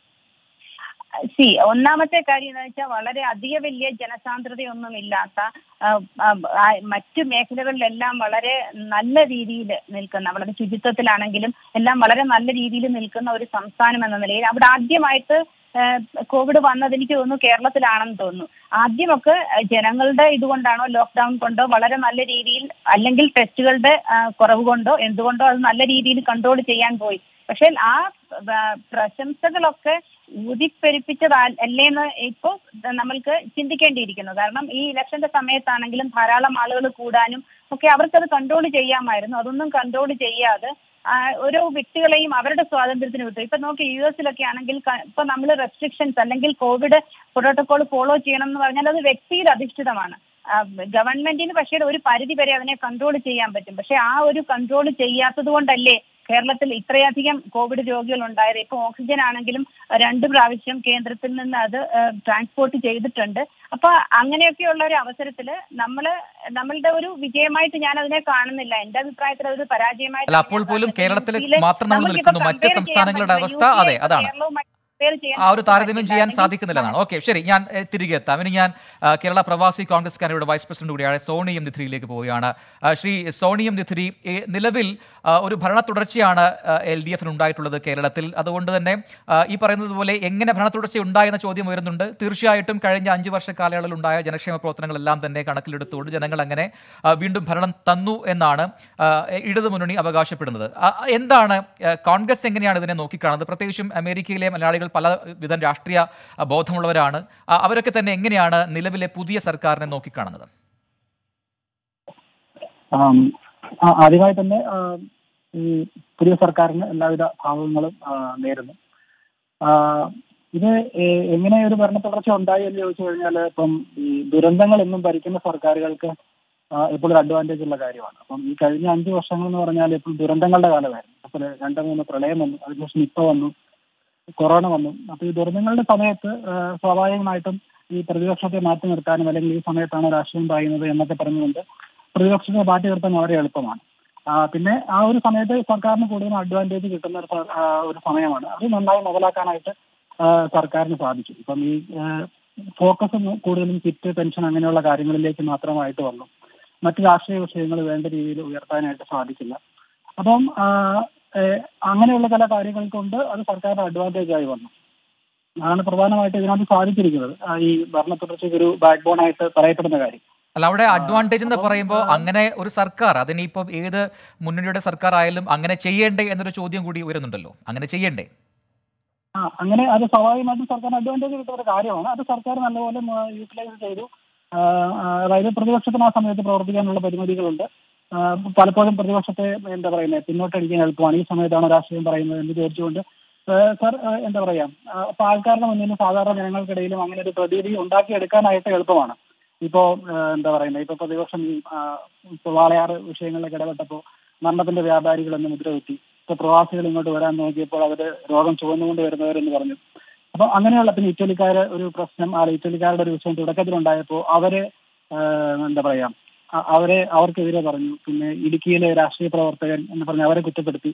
Speaker 5: സി ഒന്നാമത്തെ കാര്യം എന്ന് വെച്ചാൽ വളരെ അധിക വലിയ ജനസാന്ദ്രതയൊന്നും ഇല്ലാത്ത ആ, ആ, ആ, മറ്റു മേഖലകളിലെല്ലാം വളരെ നല്ല രീതിയിൽ നിൽക്കുന്ന വളരെ ശുചിത്വത്തിലാണെങ്കിലും എല്ലാം വളരെ നല്ല രീതിയിൽ നിൽക്കുന്ന ഒരു സംസ്ഥാനം എന്ന നിലയിൽ അവിടെ ആദ്യമായിട്ട് ആ, കോവിഡ് വന്നത് എനിക്ക് തോന്നുന്നു കേരളത്തിലാണെന്ന് തോന്നുന്നു ആദ്യമൊക്കെ ആ, ജനങ്ങളുടെ ഇതുകൊണ്ടാണോ ലോക്ക്ഡൌൺ കൊണ്ടോ വളരെ നല്ല രീതിയിൽ അല്ലെങ്കിൽ ടെസ്റ്റുകളുടെ ആ, കുറവ് കൊണ്ടോ എന്തുകൊണ്ടോ അത് നല്ല രീതിയിൽ കൺട്രോൾ ചെയ്യാൻ പോയി പക്ഷേ ആ ആ, പ്രശംസകളൊക്കെ ഊതിപ്പെരുപ്പിച്ചതാ അല്ലേന്ന് ഇപ്പോ നമ്മൾക്ക് ചിന്തിക്കേണ്ടിയിരിക്കുന്നു കാരണം ഈ ഇലക്ഷന്റെ സമയത്താണെങ്കിലും ധാരാളം ആളുകൾ കൂടാനും ഒക്കെ അവർക്കത് കൺട്രോൾ ചെയ്യാമായിരുന്നു അതൊന്നും കൺട്രോൾ ചെയ്യാതെ ആ, ഓരോ വ്യക്തികളെയും അവരുടെ സ്വാതന്ത്ര്യത്തിന് വിട്ടു ഇപ്പൊ നോക്കി യു എസിലൊക്കെ ആണെങ്കിൽ ക- ഇപ്പൊ നമ്മൾ റെസ്ട്രിക്ഷൻസ് അല്ലെങ്കിൽ കോവിഡ് പ്രോട്ടോകോൾ ഫോളോ ചെയ്യണം എന്ന് പറഞ്ഞാൽ അത് വ്യക്തിയിൽ അധിഷ്ഠിതമാണ് ആ, ഗവൺമെന്റിന് പക്ഷേ ഒരു പരിധി വരെ അതിനെ കൺട്രോൾ ചെയ്യാൻ പറ്റും പക്ഷെ ആ ഒരു കൺട്രോൾ ചെയ്യാത്തത് കൊണ്ടല്ലേ കേരളത്തിൽ ഇത്രയധികം കോവിഡ് രോഗികൾ ഉണ്ടായത് ഇപ്പൊ ഓക്സിജൻ ആണെങ്കിലും രണ്ട് പ്രാവശ്യം കേന്ദ്രത്തിൽ നിന്ന് അത് ട്രാൻസ്പോർട്ട് ചെയ്തിട്ടുണ്ട് അപ്പൊ അങ്ങനെയൊക്കെയുള്ള ഒരു അവസരത്തിൽ നമ്മള് നമ്മളുടെ ഒരു വിജയമായിട്ട് ഞാൻ അതിനെ കാണുന്നില്ല എന്റെ അഭിപ്രായത്തിൽ അതൊരു പരാജയമായിട്ട്
Speaker 2: അല്ല, അപ്പോൾ പോലും കേരളത്തിൽ മാത്രം നമ്മൾ നിൽക്കുന്നു. മറ്റ് സംസ്ഥാനങ്ങളുടെ അവസ്ഥ അതെ, അതാണ്. ആ ഒരു താരതമ്യം ചെയ്യാൻ സാധിക്കുന്നില്ലെന്നാണ് ഓക്കെ ശരി ഞാൻ എ, തിരികെ എത്താം ഇനി ഞാൻ ആ, കേരള പ്രവാസി കോൺഗ്രസ് കാനയുടെ വൈസ് പ്രസിഡന്റ് കൂടിയായ സോണിയം നിഥിരിയിലേക്ക് പോവുകയാണ് ആ, ശ്രീ സോണിയം നിഥിരി ഈ നിലവിൽ ആ, ഒരു ഭരണ തുടർച്ചയാണ് എൽ ഡി എഫിന് ഉണ്ടായിട്ടുള്ളത് കേരളത്തിൽ അതുകൊണ്ട് തന്നെ ആ, ഈ പറയുന്നത് പോലെ എങ്ങനെ ഭരണ തുടർച്ച ഉണ്ടായെന്ന ചോദ്യം ഉയരുന്നുണ്ട് തീർച്ചയായിട്ടും കഴിഞ്ഞ അഞ്ച് വർഷ കാലയളവിൽ ഉണ്ടായ ജനക്ഷേമ പ്രവർത്തനങ്ങളെല്ലാം തന്നെ കണക്കിലെടുത്തുകൊണ്ട് ജനങ്ങൾ അങ്ങനെ ആ, വീണ്ടും ഭരണം തന്നു എന്നാണ് ആ, ഇടതു മുന്നണി അവകാശപ്പെടുന്നത് ആ, എന്താണ് ആ, കോൺഗ്രസ് എങ്ങനെയാണ് ഇതിനെ നോക്കിക്കാണുന്നത് പ്രത്യേകിച്ചും അമേരിക്കയിലെ മലയാളികൾ പല വിധം രാഷ്ട്രീയ ആ, ബോധമുള്ളവരാണ് ആ, അവരൊക്കെ തന്നെ എങ്ങനെയാണ് നിലവിലെ പുതിയ സർക്കാരിനെ നോക്കിക്കാണുന്നത്
Speaker 6: ആം, ആ- ആദ്യമായി തന്നെ ആ, ഈ പുതിയ സർക്കാരിന് എല്ലാവിധ ഭാവങ്ങളും ആ, നേരുന്നു ആ, ഇത് എ- എങ്ങനെ ഒരു ഭരണ തുടർച്ച ഉണ്ടായി എന്ന് ചോദിച്ചു കഴിഞ്ഞാൽ ഇപ്പം ഈ ദുരന്തങ്ങൾ എന്നും ഭരിക്കുന്ന സർക്കാരുകൾക്ക് ആ, എപ്പോഴും ഒരു അഡ്വാൻറ്റേജ് ഉള്ള കാര്യമാണ് അപ്പം ഈ കഴിഞ്ഞ അഞ്ച് വർഷങ്ങൾ എന്ന് പറഞ്ഞാൽ ഇപ്പോൾ ദുരന്തങ്ങളുടെ കാലമായിരുന്നു അപ്പോൾ രണ്ട് മൂന്ന് പ്രളയം വന്നു അതിനുശേഷം നിപ്പ വന്നു കൊറോണ വന്നു അപ്പൊ ഈ ദുരന്തങ്ങളുടെ സമയത്ത് ആ, സ്വാഭാവികമായിട്ടും ഈ പ്രതിപക്ഷത്തെ മാറ്റി നിർത്താനും അല്ലെങ്കിൽ ഈ സമയത്താണ് രാഷ്ട്രീയം പറയുന്നത് എന്നൊക്കെ പറഞ്ഞുകൊണ്ട് പ്രതിപക്ഷത്തെ മാറ്റി നിർത്താൻ വളരെ എളുപ്പമാണ് ആ, പിന്നെ ആ ഒരു സമയത്ത് സർക്കാരിന് കൂടുതൽ അഡ്വാൻറ്റേജ് കിട്ടുന്ന ഒരു സ- ആ, ഒരു സമയമാണ് അത് നന്നായി മുതലാക്കാനായിട്ട് ആ, സർക്കാരിന് സാധിക്കും ഇപ്പം ഈ ഫോക്കസ് കൂടുതലും കിറ്റ് പെൻഷൻ അങ്ങനെയുള്ള കാര്യങ്ങളിലേക്ക് മാത്രമായിട്ട് വന്നു മറ്റ് രാഷ്ട്രീയ വിഷയങ്ങൾ വേണ്ട രീതിയിൽ ഉയർത്താനായിട്ട് സാധിക്കില്ല അപ്പം ആ, ഏഹ്, അങ്ങനെയുള്ള ചില കാര്യങ്ങൾ കൊണ്ട് അത് സർക്കാരിന് അഡ്വാൻറ്റേജ് ആയി വന്നു അതാണ് പ്രധാനമായിട്ട് ഇതിനകത്ത് സാധിച്ചിരിക്കുന്നത് ആ, ഈ ഭരണ തുടർച്ചയ്ക്ക് ഒരു ബാക്ക് ബോൺ ആയിട്ട് പറയപ്പെടുന്ന കാര്യം
Speaker 2: അല്ല അവിടെ അഡ്വാൻറ്റേജ് എന്ന്
Speaker 6: അപ്പം,
Speaker 2: പറയുമ്പോൾ
Speaker 6: ആ,
Speaker 2: അങ്ങനെ ഒരു സർക്കാർ അതിനിപ്പം ഏത് മുന്നണിയുടെ സർക്കാർ ആയാലും അങ്ങനെ ചെയ്യേണ്ടേ എന്നൊരു ചോദ്യം കൂടി ഉയരുന്നുണ്ടല്ലോ അങ്ങനെ ചെയ്യണ്ടേ
Speaker 6: ആ അങ്ങനെ അത് സ്വാഭാവികമായിട്ടും സർക്കാർ അഡ്വാൻറ്റേജ് കിട്ടുന്ന ഒരു കാര്യമാണ് അത് സർക്കാർ നല്ലപോലെ യൂട്ടിലൈസ് ചെയ്തു ആ, ആ, അതായത് പ്രതിപക്ഷത്തിന് ആ സമയത്ത് പ്രവർത്തിക്കാനുള്ള പരിമിതികളുണ്ട് ആ, പലപ്പോഴും പ്രതിപക്ഷത്തെ എന്താ പറയുന്നത് പിന്നോട്ടടിക്കാൻ എളുപ്പമാണ് ഈ സമയത്താണ് രാഷ്ട്രീയം പറയുന്നത് എന്ന് ചോദിച്ചുകൊണ്ട് ആ, സർ ആ, എന്താ പറയാ ആ, അപ്പൊ ആൾക്കാരുടെ മുന്നിലും സാധാരണ ജനങ്ങൾക്കിടയിലും അങ്ങനെ ഒരു പ്രതീതി ഉണ്ടാക്കിയെടുക്കാനായിട്ട് എളുപ്പമാണ് ഇപ്പോ ആ, എന്താ പറയുന്നത് ഇപ്പൊ പ്രതിപക്ഷം ഈ, ആ, ഇപ്പൊ വാളയാറ് വിഷയങ്ങളിലൊക്കെ ഇടപെട്ടപ്പോ മരണത്തിന്റെ വ്യാപാരികൾ എന്ന് മുദ്ര കുത്തി ഇപ്പൊ പ്രവാസികൾ ഇങ്ങോട്ട് വരാൻ നോക്കിയപ്പോൾ അവര് രോഗം ചുവന്നുകൊണ്ട് വരുന്നവരെന്ന് പറഞ്ഞു അപ്പൊ അങ്ങനെയുള്ള പിന്നെ ഇറ്റലിക്കാര് ഒരു പ്രശ്നം ആ ഇറ്റലിക്കാരുടെ ഒരു വിഷയം തുടക്കത്തിലുണ്ടായപ്പോൾ അവര് ആ, എന്താ പറയാ അ- അവരെ അവർക്കെതിരെ പറഞ്ഞു പിന്നെ ഇടുക്കിയിലെ രാഷ്ട്രീയ പ്രവർത്തകൻ എന്ന് പറഞ്ഞ് അവരെ കുറ്റപ്പെടുത്തി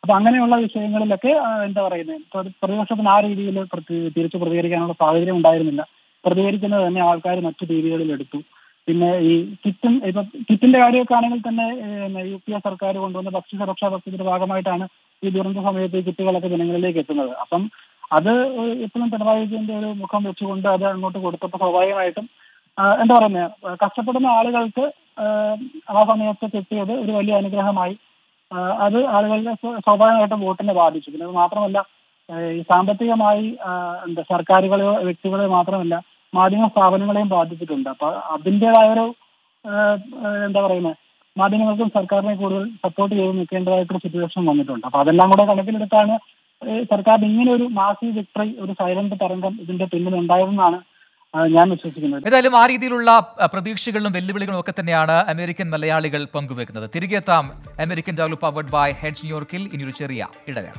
Speaker 6: അപ്പൊ അങ്ങനെയുള്ള വിഷയങ്ങളിലൊക്കെ ആ, എന്താ പറയുന്നത് ഇപ്പൊ അത് പ്രതിപക്ഷത്തിന് ആ രീതിയിൽ പ്രതി- തിരിച്ചു പ്രതികരിക്കാനുള്ള സാഹചര്യം ഉണ്ടായിരുന്നില്ല പ്രതികരിക്കുന്നത് തന്നെ ആൾക്കാർ മറ്റു രീതികളിൽ എടുത്തു പിന്നെ ഈ കിറ്റും ഇപ്പൊ കിറ്റിന്റെ കാര്യമൊക്കെ ആണെങ്കിൽ തന്നെ ഏഹ്, യു പി എ സർക്കാർ കൊണ്ടുവന്ന ഭക്ഷ്യസുരക്ഷാ പദ്ധതിയുടെ ഭാഗമായിട്ടാണ് ഈ ദുരന്ത സമയത്ത് ഈ കിറ്റുകളൊക്കെ ജനങ്ങളിലേക്ക് എത്തുന്നത് അപ്പം അത് എപ്പോഴും പിണറായി വിജയന്റെ ഒരു മുഖം വെച്ചുകൊണ്ട് അത് അങ്ങോട്ട് കൊടുത്തപ്പോൾ സ്വാഭാവികമായിട്ടും ആ, എന്താ പറയുന്നത് കഷ്ടപ്പെടുന്ന ആളുകൾക്ക് ആ, ആ സമയത്ത് കിട്ടിയത് ഒരു വലിയ അനുഗ്രഹമായി ആ, അത് ആളുകളുടെ സ്വ- സ്വാഭാവികമായിട്ടും വോട്ടിനെ ബാധിച്ചു പിന്നെ അത് മാത്രമല്ല ആ, ഈ സാമ്പത്തികമായി ആ, എന്താ സർക്കാരുകളെയോ വ്യക്തികളെയോ മാത്രമല്ല മാധ്യമ സ്ഥാപനങ്ങളെയും ബാധിച്ചിട്ടുണ്ട് അപ്പൊ അതിൻ്റെതായ ഒരു ആ, ആ, എന്താ പറയുന്നത് മാധ്യമങ്ങൾക്കും സർക്കാരിനെ കൂടുതൽ സപ്പോർട്ട് ചെയ്ത് നിൽക്കേണ്ടതായിട്ടൊരു സിറ്റുവേഷൻ വന്നിട്ടുണ്ട് അപ്പൊ അതെല്ലാം കൂടെ കണക്കിലെടുത്താണ് ഏഹ് സർക്കാരിന് ഇങ്ങനെ ഒരു മാസീവ് വിക്ടറി ഒരു സൈലന്റ് തരംഗം ഇതിന്റെ പിന്നിൽ ഉണ്ടായതെന്നാണ് ആ, ഞാൻ വിശ്വസിക്കുന്നത്
Speaker 2: ഏതായാലും ആ രീതിയിലുള്ള അഹ്, പ്രതീക്ഷകളും വെല്ലുവിളികളും ഒക്കെ തന്നെയാണ് അമേരിക്കൻ മലയാളികൾ പങ്കുവെക്കുന്നത് തിരികെ എത്താം അമേരിക്കൻ ഡെവലപ്പ് പവർഡ് ബൈ ഹെഡ്സ് ന്യൂയോർക്കിൽ ഇനിയൊരു ചെറിയ ഇടവേള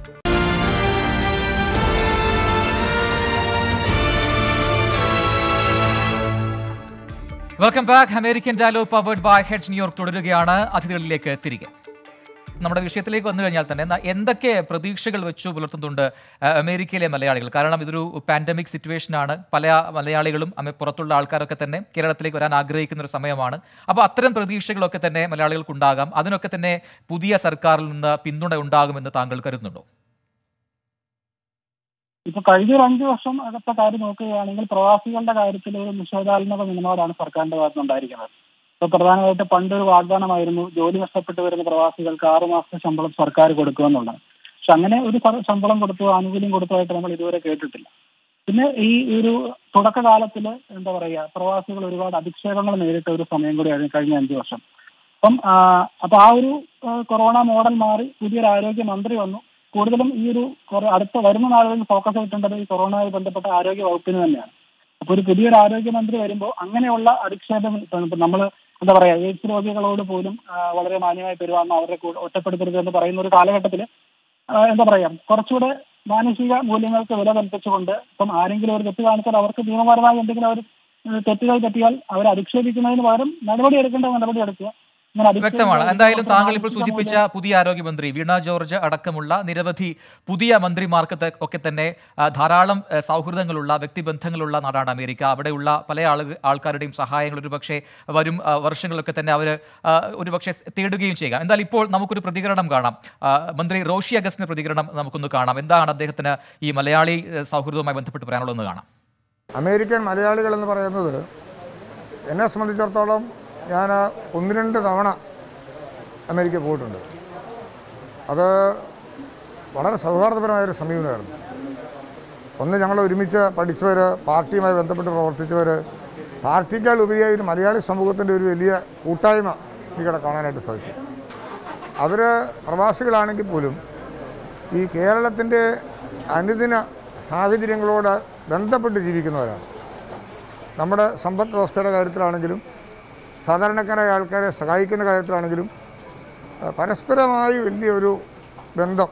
Speaker 2: welcome back American dialogue powered by Hedge ന്യൂയോർക്ക് തുടരുകയാണ് അതിഥികളിലേക്ക് തിരികെ നമ്മുടെ വിഷയത്തിലേക്ക് വന്നു കഴിഞ്ഞാൽ തന്നെ ന- എന്തൊക്കെ പ്രതീക്ഷകൾ വെച്ചു പുലർത്തുന്നുണ്ട് അഹ്, അമേരിക്കയിലെ മലയാളികൾ കാരണം ഇതൊരു പാൻഡമിക് സിറ്റുവേഷനാണ് പല മലയാളികളും അമേ പുറത്തുള്ള ആൾക്കാരൊക്കെ തന്നെ കേരളത്തിലേക്ക് വരാൻ ആഗ്രഹിക്കുന്ന ഒരു സമയമാണ് അപ്പോൾ അത്തരം പ്രതീക്ഷകളൊക്കെ തന്നെ മലയാളികൾക്കുണ്ടാകാം അതിനൊക്കെ തന്നെ പുതിയ സർക്കാരിൽ നിന്ന് പിന്തുണ ഉണ്ടാകുമെന്ന് താങ്കൾ കരുതുന്നുണ്ടോ
Speaker 6: ഇപ്പൊ കഴിഞ്ഞ ഒരു അഞ്ചു വർഷം അകത്തെ കാര്യം നോക്കുകയാണെങ്കിൽ പ്രവാസികളുടെ കാര്യത്തിൽ ഒരു നിഷേധാത്മക നിലപാടാണ് സർക്കാരിന്റെ ഭാഗത്ത് ഉണ്ടായിരിക്കുന്നത് ഇപ്പൊ പ്രധാനമായിട്ട് പണ്ടൊരു വാഗ്ദാനമായിരുന്നു ജോലി നഷ്ടപ്പെട്ടു വരുന്ന പ്രവാസികൾക്ക് ആറു മാസത്തെ ശമ്പളം സർക്കാർ കൊടുക്കുമെന്നുള്ളത് പക്ഷെ അങ്ങനെ ഒരു സ- ശമ്പളം കൊടുത്തു ആനുകൂല്യം കൊടുത്തതായിട്ട് നമ്മൾ ഇതുവരെ കേട്ടിട്ടില്ല പിന്നെ ഈ ഒരു തുടക്കകാലത്തിൽ എന്താ പറയാ പ്രവാസികൾ ഒരുപാട് അധിക്ഷേപങ്ങൾ നേരിട്ട ഒരു സമയം കൂടിയായിരുന്നു കഴിഞ്ഞ അഞ്ചു വർഷം അപ്പം ആ, അപ്പൊ ആ ഒരു ആ, കൊറോണ മോഡൽ മാറി പുതിയൊരു ആരോഗ്യ മന്ത്രി വന്നു കൂടുതലും ഈ ഒരു കുറെ അടുത്ത വരുന്ന നാളുകളിൽ ഫോക്കസ് ചെയ്തിട്ടുണ്ടത് ഈ കൊറോണയുമായി ബന്ധപ്പെട്ട ആരോഗ്യ വകുപ്പിന് തന്നെയാണ് അപ്പൊ ഒരു പുതിയൊരു ആരോഗ്യമന്ത്രി വരുമ്പോൾ അങ്ങനെയുള്ള അധിക്ഷേപം നമ്മൾ എന്താ പറയാ എയ്ഡ്സ് രോഗികളോട് പോലും ആ, വളരെ മാന്യമായി പെരുമാറുന്ന അവരെ കൂടെ ഒറ്റപ്പെടുത്തരുത് എന്ന് പറയുന്ന ഒരു കാലഘട്ടത്തിൽ എന്താ പറയാ കുറച്ചുകൂടെ മാനസിക മൂല്യങ്ങൾക്ക് വില കൽപ്പിച്ചുകൊണ്ട് ഇപ്പം ആരെങ്കിലും ഒരു തെറ്റ് കാണിച്ചാൽ അവർക്ക് നിയമപരമായി എന്തെങ്കിലും അവർ തെറ്റുകൾ പറ്റിയാൽ അവരെ അധിക്ഷേപിക്കുന്നതിന് പകരം നടപടി എടുക്കേണ്ട നടപടി എടുക്കുക ഇങ്ങനെ അധിക്ഷേപിക്കുന്ന
Speaker 2: വ്യക്തമാണ് എന്തായാലും
Speaker 6: അവർക്ക്
Speaker 2: താങ്കൾ ഇപ്പോൾ
Speaker 6: മാനസിക
Speaker 2: സൂചിപ്പിച്ച
Speaker 6: മൂല്യം-
Speaker 2: പുതിയ ആരോഗ്യമന്ത്രി വീണ ജോർജ് അടക്കമുള്ള നിരവധി പുതിയ മന്ത്രിമാർക്ക് ത- ഒക്കെ തന്നെ ആ, ധാരാളം ആ, സൗഹൃദങ്ങളുള്ള വ്യക്തിബന്ധങ്ങളുള്ള നാടാണ് അമേരിക്ക അവിടെയുള്ള പല ആളു ആൾക്കാരുടെയും സഹായങ്ങൾ ഒരുപക്ഷെ വരും ആ, വർഷങ്ങളിലൊക്കെ തന്നെ അവർ ഒരുപക്ഷെ തേടുകയും ചെയ്യുക എന്നാൽ ഇപ്പോൾ നമുക്കൊരു പ്രതികരണം കാണാം ആ, മന്ത്രി റോഷി അഗസ്റ്റിന്റെ പ്രതികരണം നമുക്കൊന്ന് കാണാം എന്താണ് അദ്ദേഹത്തിന് ഈ മലയാളി ആ, സൗഹൃദവുമായി ബന്ധപ്പെട്ട് പറയാനുള്ളതെന്ന് കാണാം
Speaker 7: അമേരിക്കൻ മലയാളികൾ എന്ന് പറയുന്നത് എന്നെ സംബന്ധിച്ചിടത്തോളം ഞാൻ ഒന്ന് രണ്ട് തവണ അമേരിക്ക പോയിട്ടുണ്ട് അത് വളരെ സൗഹാർദ്ദപരമായൊരു സമീപനമായിരുന്നു ഒന്ന് ഞങ്ങൾ ഒരുമിച്ച് പഠിച്ചവർ പാർട്ടിയുമായി ബന്ധപ്പെട്ട് പ്രവർത്തിച്ചവർ പാർട്ടിക്കാൾ ഉപരിയായി ഒരു മലയാളി സമൂഹത്തിൻ്റെ ഒരു വലിയ കൂട്ടായ്മ എനിക്കവിടെ കാണാനായിട്ട് സാധിച്ചു അവർ പ്രവാസികളാണെങ്കിൽ പോലും ഈ കേരളത്തിൻ്റെ അനുദിന സാഹചര്യങ്ങളോട് ബന്ധപ്പെട്ട് ജീവിക്കുന്നവരാണ് നമ്മുടെ സമ്പദ് വ്യവസ്ഥയുടെ കാര്യത്തിലാണെങ്കിലും സാധാരണക്കാരായ ആൾക്കാരെ സഹായിക്കുന്ന കാര്യത്തിലാണെങ്കിലും അഹ് പരസ്പരമായി വലിയൊരു ബന്ധം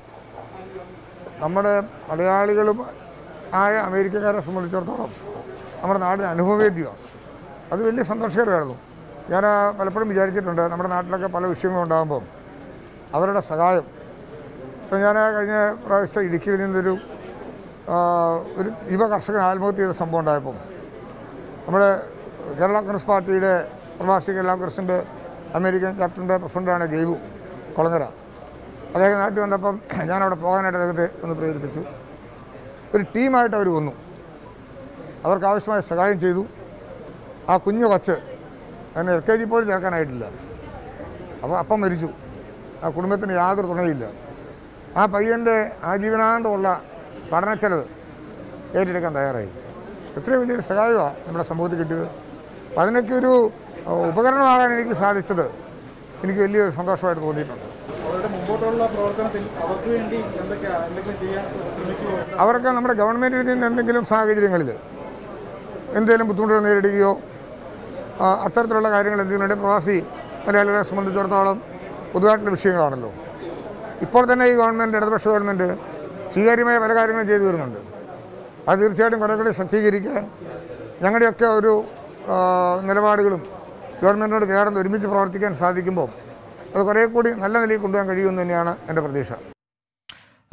Speaker 7: നമ്മുടെ മലയാളികളും ആയ അമേരിക്കക്കാരെ സംബന്ധിച്ചിടത്തോളം നമ്മുടെ നാടിന് അനുഭവവേദ്യമാണ് അത് വലിയ സന്തോഷകരമായിരുന്നു ഞാൻ പലപ്പോഴും വിചാരിച്ചിട്ടുണ്ട് നമ്മുടെ നാട്ടിലൊക്കെ പല വിഷയങ്ങളും ഉണ്ടാകുമ്പോൾ അവരുടെ സഹായം ഇപ്പം ഞാൻ കഴിഞ്ഞ പ്രാവശ്യം ഇടുക്കിയിൽ നിന്നൊരു ആ, ഒരു യുവ കർഷകൻ ആത്മഹത്യ ചെയ്ത സംഭവം ഉണ്ടായപ്പം നമ്മുടെ കേരള കോൺഗ്രസ് പാർട്ടിയുടെ പ്രവാസി കേരള കോൺഗ്രസിൻ്റെ അമേരിക്കൻ ക്യാപ്റ്റൻ്റെ പ്രസിഡൻ്റാണ് ജയ്ബു കൊളങ്ങര അദ്ദേഹം നാട്ടിൽ വന്നപ്പം ഞാൻ അവിടെ പോകാനായിട്ട് അദ്ദേഹത്തെ ഒന്ന് പ്രേരിപ്പിച്ചു ഒരു ടീമായിട്ട് അവർ വന്നു അവർക്ക് ആവശ്യമായ സഹായം ചെയ്തു ആ കുഞ്ഞു കൊച്ച് അതിന് എൽ കെ ജി പോലും ചേർക്കാനായിട്ടില്ല അപ്പോൾ അപ്പം മരിച്ചു ആ കുടുംബത്തിന് യാതൊരു തുണയില്ല ആ പയ്യൻ്റെ ആജീവനാന്തമുള്ള പഠന ചെലവ് ഏറ്റെടുക്കാൻ തയ്യാറായി എത്രയും വലിയൊരു സഹായമാണ് നമ്മുടെ സമൂഹത്തിൽ കിട്ടിയത് അപ്പം അതിനൊക്കെ ഒരു അഹ്, ഉപകരണമാകാൻ എനിക്ക് സാധിച്ചത് എനിക്ക് വലിയൊരു സന്തോഷമായിട്ട് തോന്നിയിട്ടുണ്ട്
Speaker 8: അവരുടെ മുമ്പോട്ടുള്ള പ്രവർത്തനത്തിൽ അവർക്ക് വേണ്ടി എന്തൊക്കെയാ എന്തെങ്കിലും ചെയ്യാൻ ശ്രമിക്കുമോ
Speaker 7: അവർക്ക് നമ്മുടെ ഗവൺമെൻറ്റിൽ നിന്ന് എന്തെങ്കിലും സാഹചര്യങ്ങളിൽ എന്തെങ്കിലും ബുദ്ധിമുട്ടുകൾ നേരിടുകയോ ആ, അത്തരത്തിലുള്ള കാര്യങ്ങൾ എന്തെങ്കിലും ഉണ്ടെങ്കിൽ പ്രവാസി മലയാളികളെ സംബന്ധിച്ചിടത്തോളം പൊതുവായിട്ടുള്ള വിഷയങ്ങളാണല്ലോ ഇപ്പോൾ തന്നെ ഈ ഗവൺമെൻറ് ഇടതുപക്ഷ ഗവൺമെൻറ് സ്വീകാര്യമായ പല കാര്യങ്ങളും ചെയ്തു വരുന്നുണ്ട് അത് തീർച്ചയായിട്ടും കുറേ കൂടി ശക്തീകരിക്കാൻ ഞങ്ങളുടെയൊക്കെ ഒരു ആ, നിലപാടുകളും ഗവൺമെൻറ്റിനോട് ചേർന്ന് ഒരുമിച്ച് പ്രവർത്തിക്കാൻ സാധിക്കുമ്പോൾ അത് കുറേ കൂടി നല്ല നിലയിൽ കൊണ്ടുപോകാൻ കഴിയുമെന്ന് തന്നെയാണ് എൻ്റെ പ്രതീക്ഷ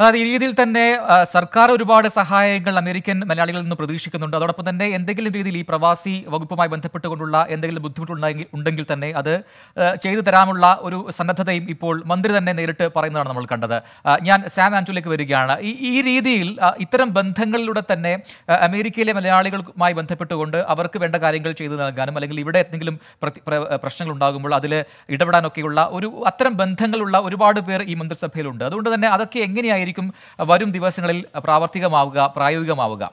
Speaker 2: അതായത് ഈ രീതിയിൽ തന്നെ ആ, സർക്കാർ ഒരുപാട് സഹായങ്ങൾ അമേരിക്കൻ മലയാളികളിൽ നിന്ന് പ്രതീക്ഷിക്കുന്നുണ്ട് അതോടൊപ്പം തന്നെ എന്തെങ്കിലും രീതിയിൽ ഈ പ്രവാസി വകുപ്പുമായി ബന്ധപ്പെട്ടുകൊണ്ടുള്ള എന്തെങ്കിലും ബുദ്ധിമുട്ടുണ്ടെങ്കിൽ ഉണ്ടെങ്കിൽ തന്നെ അത് ആ, ചെയ്തു തരാമുള്ള ഒരു സന്നദ്ധതയും ഇപ്പോൾ മന്ത്രി തന്നെ നേരിട്ട് പറയുന്നതാണ് നമ്മൾ കണ്ടത് ആ, ഞാൻ സാം ആന്റോയിലേക്ക് വരികയാണ് ഈ ഈ രീതിയിൽ ആ, ഇത്തരം ബന്ധങ്ങളിലൂടെ തന്നെ ആ, അമേരിക്കയിലെ മലയാളികളുമായി ബന്ധപ്പെട്ടുകൊണ്ട് അവർക്ക് വേണ്ട കാര്യങ്ങൾ ചെയ്തു നൽകാനും അല്ലെങ്കിൽ ഇവിടെ എന്തെങ്കിലും പ്രതി- പ്ര- പ്രശ്നങ്ങൾ ഉണ്ടാകുമ്പോൾ അതിൽ ഇടപെടാനൊക്കെയുള്ള ഒരു അത്തരം ബന്ധങ്ങളുള്ള ഒരുപാട് പേർ ഈ മന്ത്രിസഭയിലുണ്ട് അതുകൊണ്ട് തന്നെ അതൊക്കെ എങ്ങനെയായിരിക്കും വരും ദിവസങ്ങളിൽ പ്രാവർത്തികമാവുക പ്രായോഗികമാവുക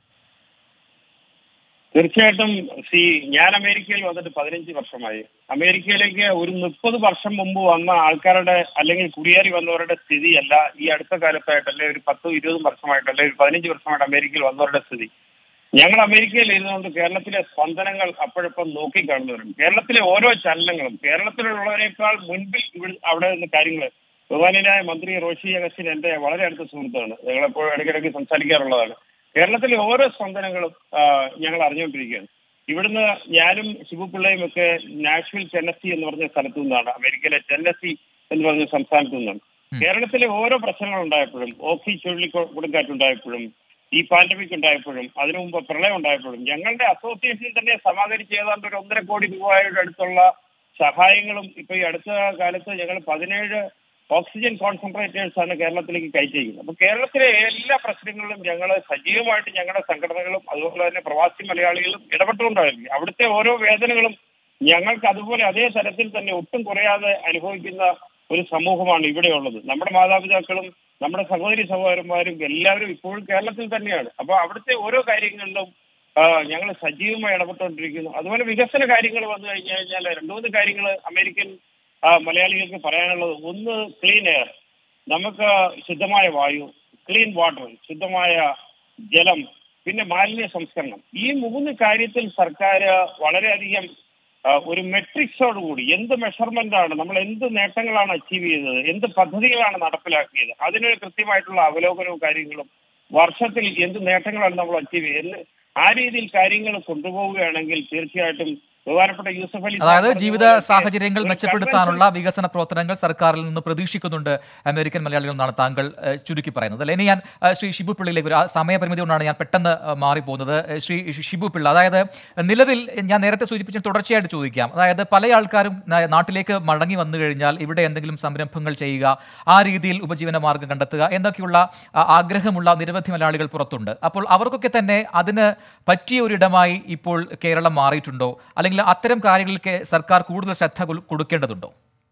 Speaker 3: തീർച്ചയായിട്ടും സി ഞാൻ അമേരിക്കയിൽ വന്നിട്ട് പതിനഞ്ച് വർഷമായി അമേരിക്കയിലേക്ക് ഒരു മുപ്പത് വർഷം മുമ്പ് വന്ന ആൾക്കാരുടെ അല്ലെങ്കിൽ കുടിയേറി വന്നവരുടെ സ്ഥിതിയല്ല ഈ അടുത്ത കാലത്തായിട്ടല്ലേ ഒരു പത്ത് ഇരുപത് വർഷമായിട്ടല്ലേ ഒരു പതിനഞ്ച് വർഷമായിട്ട് അമേരിക്കയിൽ വന്നവരുടെ സ്ഥിതി ഞങ്ങൾ അമേരിക്കയിൽ ഇരുന്നുകൊണ്ട് കേരളത്തിലെ സ്പന്ദനങ്ങൾ അപ്പോഴപ്പം നോക്കിക്കാണുന്നവരും കേരളത്തിലെ ഓരോ ചലനങ്ങളും കേരളത്തിലുള്ളവരെക്കാൾ മുൻപിൽ ഇവിടെ അവിടെ നിന്ന് കാര്യങ്ങൾ ബഹുമാനായ മന്ത്രി റോഷി അഗസ്റ്റിൻ എന്റെ വളരെ അടുത്ത സുഹൃത്താണ് ഞങ്ങളെപ്പോഴും ഇടയ്ക്കിടയ്ക്ക് സംസാരിക്കാറുള്ളതാണ് കേരളത്തിലെ ഓരോ സ്പന്ദനങ്ങളും ആ, ഞങ്ങൾ അറിഞ്ഞുകൊണ്ടിരിക്കുകയാണ് ഇവിടുന്ന് ഞാനും ശിവു പിള്ളയും ഒക്കെ നാഷ്വിൽ ടെന്നസി എന്ന് പറഞ്ഞ സ്ഥലത്തു നിന്നാണ് അമേരിക്കയിലെ ടെന്നസി എന്ന് പറഞ്ഞ സംസ്ഥാനത്തു നിന്നാണ് കേരളത്തിലെ ഓരോ പ്രശ്നങ്ങൾ ഉണ്ടായപ്പോഴും ഓഖി ചുഴലിക്കൊടുങ്കാറ്റുണ്ടായപ്പോഴും ഈ പാൻഡമിക് ഉണ്ടായപ്പോഴും അതിനു മുമ്പ് പ്രളയം ഉണ്ടായപ്പോഴും ഞങ്ങളുടെ അസോസിയേഷനിൽ തന്നെ സമാഹരിച്ച് ഏതാണ്ട് ഒരു ഒന്നര കോടി രൂപയുടെ അടുത്തുള്ള സഹായങ്ങളും ഇപ്പൊ ഈ അടുത്ത കാലത്ത് ഞങ്ങൾ പതിനേഴ് ഓക്സിജൻ കോൺസെൻട്രേറ്റേഴ്സ് ആണ് കേരളത്തിലേക്ക് കയറ്റിയിരിക്കുന്നത് അപ്പൊ കേരളത്തിലെ എല്ലാ പ്രശ്നങ്ങളിലും ഞങ്ങൾ സജീവമായിട്ട് ഞങ്ങളുടെ സംഘടനകളും അതുപോലെ തന്നെ പ്രവാസി മലയാളികളും ഇടപെട്ടുകൊണ്ടായിരുന്നു അവിടുത്തെ ഓരോ വേദനകളും ഞങ്ങൾക്ക് അതുപോലെ അതേ തരത്തിൽ തന്നെ ഒട്ടും കുറയാതെ അനുഭവിക്കുന്ന ഒരു സമൂഹമാണ് ഇവിടെയുള്ളത് നമ്മുടെ മാതാപിതാക്കളും നമ്മുടെ സഹോദരി സഹോദരന്മാരും എല്ലാവരും ഇപ്പോഴും കേരളത്തിൽ തന്നെയാണ് അപ്പൊ അവിടുത്തെ ഓരോ കാര്യങ്ങളിലും ഞങ്ങൾ സജീവമായി ഇടപെട്ടുകൊണ്ടിരിക്കുന്നു അതുപോലെ വികസന കാര്യങ്ങൾ വന്നു കഴിഞ്ഞു കഴിഞ്ഞാൽ രണ്ടു മൂന്ന് കാര്യങ്ങൾ അമേരിക്കൻ ആ, മലയാളികൾക്ക് പറയാനുള്ളത് ഒന്ന് ക്ലീൻ എയർ നമുക്ക് ശുദ്ധമായ വായു ക്ലീൻ വാട്ടർ ശുദ്ധമായ ജലം പിന്നെ മാലിന്യ സംസ്കരണം ഈ മൂന്ന് കാര്യത്തിൽ സർക്കാർ വളരെയധികം ആ, ഒരു മെട്രിക്സോടുകൂടി എന്ത് മെഷർമെന്റ് ആണ് നമ്മൾ എന്ത് നേട്ടങ്ങളാണ് അച്ചീവ് ചെയ്തത് എന്ത് പദ്ധതികളാണ് നടപ്പിലാക്കിയത് അതിനൊരു കൃത്യമായിട്ടുള്ള അവലോകനവും കാര്യങ്ങളും വർഷത്തിൽ എന്ത് നേട്ടങ്ങളാണ് നമ്മൾ അച്ചീവ് ചെയ്തത് ആ രീതിയിൽ കാര്യങ്ങൾ കൊണ്ടുപോവുകയാണെങ്കിൽ തീർച്ചയായിട്ടും ബഹുമാനപ്പെട്ട യൂസഫ് അലി
Speaker 2: അതായത്
Speaker 3: സാർ
Speaker 2: ജീവിത
Speaker 3: പറഞ്ഞതുപോലെയൊക്കെ
Speaker 2: സാഹചര്യങ്ങൾ
Speaker 3: ഒരു
Speaker 2: മെച്ചപ്പെടുത്താനുള്ള വികസന പ്രവർത്തനങ്ങൾ സർക്കാരിൽ നിന്ന് പ്രതീക്ഷിക്കുന്നുണ്ട് അമേരിക്കൻ മലയാളികൾ എന്നാണ് താങ്കൾ ഏഹ്, ചുരുക്കി പറയുന്നത് അല്ലെ ഇനി ഞാൻ ഏഹ്, ശ്രീ ഷിബു പിള്ളയിലേക്ക് ഒരു ആ സമയപരിമിതി കൊണ്ടാണ് ഞാൻ പെട്ടെന്ന് ഏഹ്, മാറിപ്പോകുന്നത് ഏഹ്, ശ്രീ ഷിബു പിള്ള അതായത് നിലവിൽ ഞാൻ നേരത്തെ സൂചിപ്പിച്ച തുടർച്ചയായിട്ട് ചോദിക്കാം അതായത് പല ആൾക്കാരും ന- നാട്ടിലേക്ക് മടങ്ങി വന്നു കഴിഞ്ഞാൽ ഇവിടെ എന്തെങ്കിലും സംരംഭങ്ങൾ ചെയ്യുക ആ രീതിയിൽ ഉപജീവന മാർഗം കണ്ടെത്തുക എന്നൊക്കെയുള്ള ആ, ആഗ്രഹമുള്ള നിരവധി മലയാളികൾ പുറത്തുണ്ട് അപ്പോൾ അവർക്കൊക്കെ തന്നെ അതിന് പറ്റിയ ഒരിടമായി ഇപ്പോൾ കേരളം മാറിയിട്ടുണ്ടോ അല്ലെങ്കിൽ അത്തരം കാര്യങ്ങൾക്ക് സർക്കാർ കൂടുതൽ ശ്രദ്ധ കൊ- കൊടുക്കേണ്ടതുണ്ടോ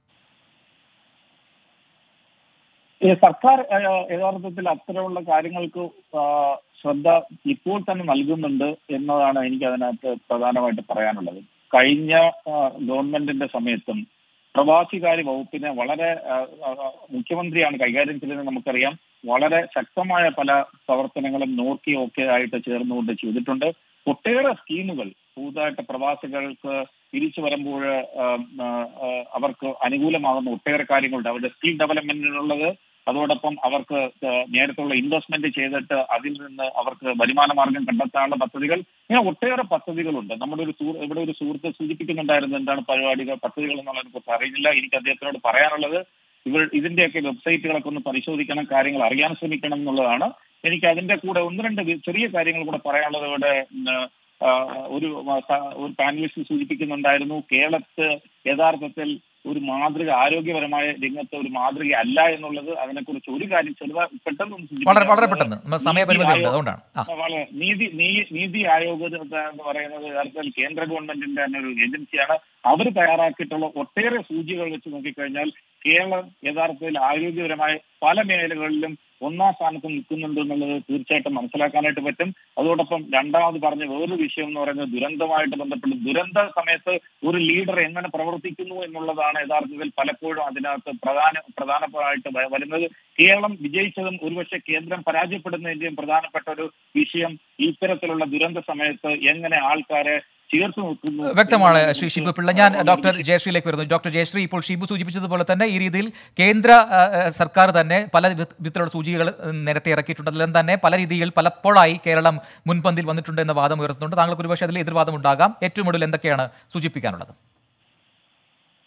Speaker 4: ഈ സർക്കാർ ആ, യഥാർത്ഥത്തിൽ അത്തരമുള്ള കാര്യങ്ങൾക്ക് ആ, ശ്രദ്ധ ഇപ്പോൾ തന്നെ നൽകുന്നുണ്ട് എന്നതാണ് എനിക്ക് അതിനകത്ത് പ്രധാനമായിട്ട് പറയാനുള്ളത് കഴിഞ്ഞ ആ, ഗവൺമെന്റിന്റെ സമയത്തും പ്രവാസികാര്യ വകുപ്പിനെ വളരെ ആ, ആ, മുഖ്യമന്ത്രിയാണ് കൈകാര്യം ചെയ്തതെന്ന് നമുക്കറിയാം വളരെ ശക്തമായ പല പ്രവർത്തനങ്ങളും നോക്കി ഒക്കെ ആയിട്ട് ചേർന്നുകൊണ്ട് ചെയ്തിട്ടുണ്ട് ഒട്ടേറെ സ്കീമുകൾ പുതുതായിട്ട് പ്രവാസികൾക്ക് തിരിച്ചു വരുമ്പോൾ ആ, ആ, ആ, അവർക്ക് അനുകൂലമാകുന്ന ഒട്ടേറെ കാര്യങ്ങളുണ്ട് അവരുടെ സ്കിൽ ഡെവലപ്മെന്റിനുള്ളത് അതോടൊപ്പം അവർക്ക് ഏഹ് നേരത്തുള്ള ഇൻവെസ്റ്റ്മെന്റ് ചെയ്തിട്ട് അതിൽ നിന്ന് അവർക്ക് വരുമാന മാർഗം കണ്ടെത്താനുള്ള പദ്ധതികൾ ഇങ്ങനെ ഒട്ടേറെ പദ്ധതികളുണ്ട് നമ്മുടെ ഒരു സുഹൃ ഇവിടെ ഒരു സുഹൃത്ത് സൂചിപ്പിക്കുന്നുണ്ടായിരുന്നു എന്താണ് പരിപാടികൾ പദ്ധതികൾ എന്നുള്ളതിനെ കുറിച്ച് അറിയില്ല എനിക്ക് അദ്ദേഹത്തിനോട് പറയാനുള്ളത് ഇവർ ഇതിന്റെയൊക്കെ വെബ്സൈറ്റുകളൊക്കെ ഒന്ന് പരിശോധിക്കണം കാര്യങ്ങൾ അറിയാൻ ശ്രമിക്കണം എന്നുള്ളതാണ് എനിക്ക് അതിന്റെ കൂടെ ഒന്ന് രണ്ട് വി- ചെറിയ കാര്യങ്ങൾ കൂടെ പറയാനുള്ളത് ഇവിടെ ഉം, ആ, ഒരു സ- ഒരു പാനലിസ്റ്റ് സൂചിപ്പിക്കുന്നുണ്ടായിരുന്നു കേരളത്ത് യഥാർത്ഥത്തിൽ ഒരു മാതൃക ആരോഗ്യപരമായ രംഗത്ത് ഒരു മാതൃക അല്ല എന്നുള്ളത് അതിനെക്കുറിച്ച് ഒരു കാര്യം ചെറുതാ പെട്ടെന്ന് ഒന്ന് സൂചിപ്പിക്കാൻ
Speaker 2: വളരെ വളരെ
Speaker 4: ഉള്ളത്
Speaker 2: പെട്ടെന്ന് നമ്മൾ സമയപരിമിതി ഉണ്ട് അതുകൊണ്ടാണ് ആ
Speaker 4: വളരെ നീതി നീ- നീതി ആയോഗ് എന്ന് പറയുന്നത് യഥാർത്ഥത്തിൽ കേന്ദ്ര ഗവൺമെന്റിന്റെ തന്നെ ഒരു ഏജൻസിയാണ് അവർ തയ്യാറാക്കിയിട്ടുള്ള ഒട്ടേറെ സൂചികൾ വെച്ച് നോക്കിക്കഴിഞ്ഞാൽ കേരളം യഥാർത്ഥത്തിൽ ആരോഗ്യപരമായ പല മേഖലകളിലും ഒന്നാം സ്ഥാനത്ത് നിൽക്കുന്നുണ്ട് എന്നുള്ളത് തീർച്ചയായിട്ടും മനസ്സിലാക്കാനായിട്ട് പറ്റും അതോടൊപ്പം രണ്ടാമത് പറഞ്ഞ വേറൊരു വിഷയം എന്ന് പറയുന്നത് ദുരന്തമായിട്ട് ബന്ധപ്പെട്ട് ദുരന്ത സമയത്ത് ഒരു ലീഡർ എങ്ങനെ പ്രവർത്തിക്കുന്നു എന്നുള്ളതാണ് യഥാർത്ഥത്തിൽ പലപ്പോഴും അതിനകത്ത് പ്രധാന പ്രധാനമായിട്ട് വ- വരുന്നത് കേരളം വിജയിച്ചതും ഒരുപക്ഷെ കേന്ദ്രം പരാജയപ്പെടുന്നതിന്റെയും പ്രധാനപ്പെട്ട ഒരു വിഷയം ഇത്തരത്തിലുള്ള ദുരന്ത സമയത്ത് എങ്ങനെ ആൾക്കാരെ ചേർത്ത് നിർത്തുന്നു
Speaker 2: വ്യക്തമാണ്
Speaker 4: എന്നുള്ളത്
Speaker 2: ശ്രീ ഷിബു പിള്ള ഞാൻ ഡോക്ടർ ജയശ്രീയിലേക്ക് വരുന്നു ഡോക്ടർ ജയശ്രീ ഇപ്പോൾ ഷിബു സൂചിപ്പിച്ചതുപോലെ തന്നെ ഈ രീതിയിൽ കേന്ദ്ര ആ, ആ, സർക്കാർ തന്നെ പല വിധ- വിധത്തിലുള്ള സൂചികകൾ ഉം, നേരത്തെ ഇറക്കിയിട്ടുണ്ട് അതിലും തന്നെ പല രീതിയിൽ പലപ്പോഴായി കേരളം മുൻപന്തിൽ വന്നിട്ടുണ്ട് എന്ന വാദം ഉയർത്തുന്നുണ്ട് താങ്കൾക്ക് ഒരുപക്ഷെ അതിൽ എതിർവാദം ഉണ്ടാകാം ഏറ്റവും ഒടുവിൽ എന്തൊക്കെയാണ് സൂചിപ്പിക്കാനുള്ളത്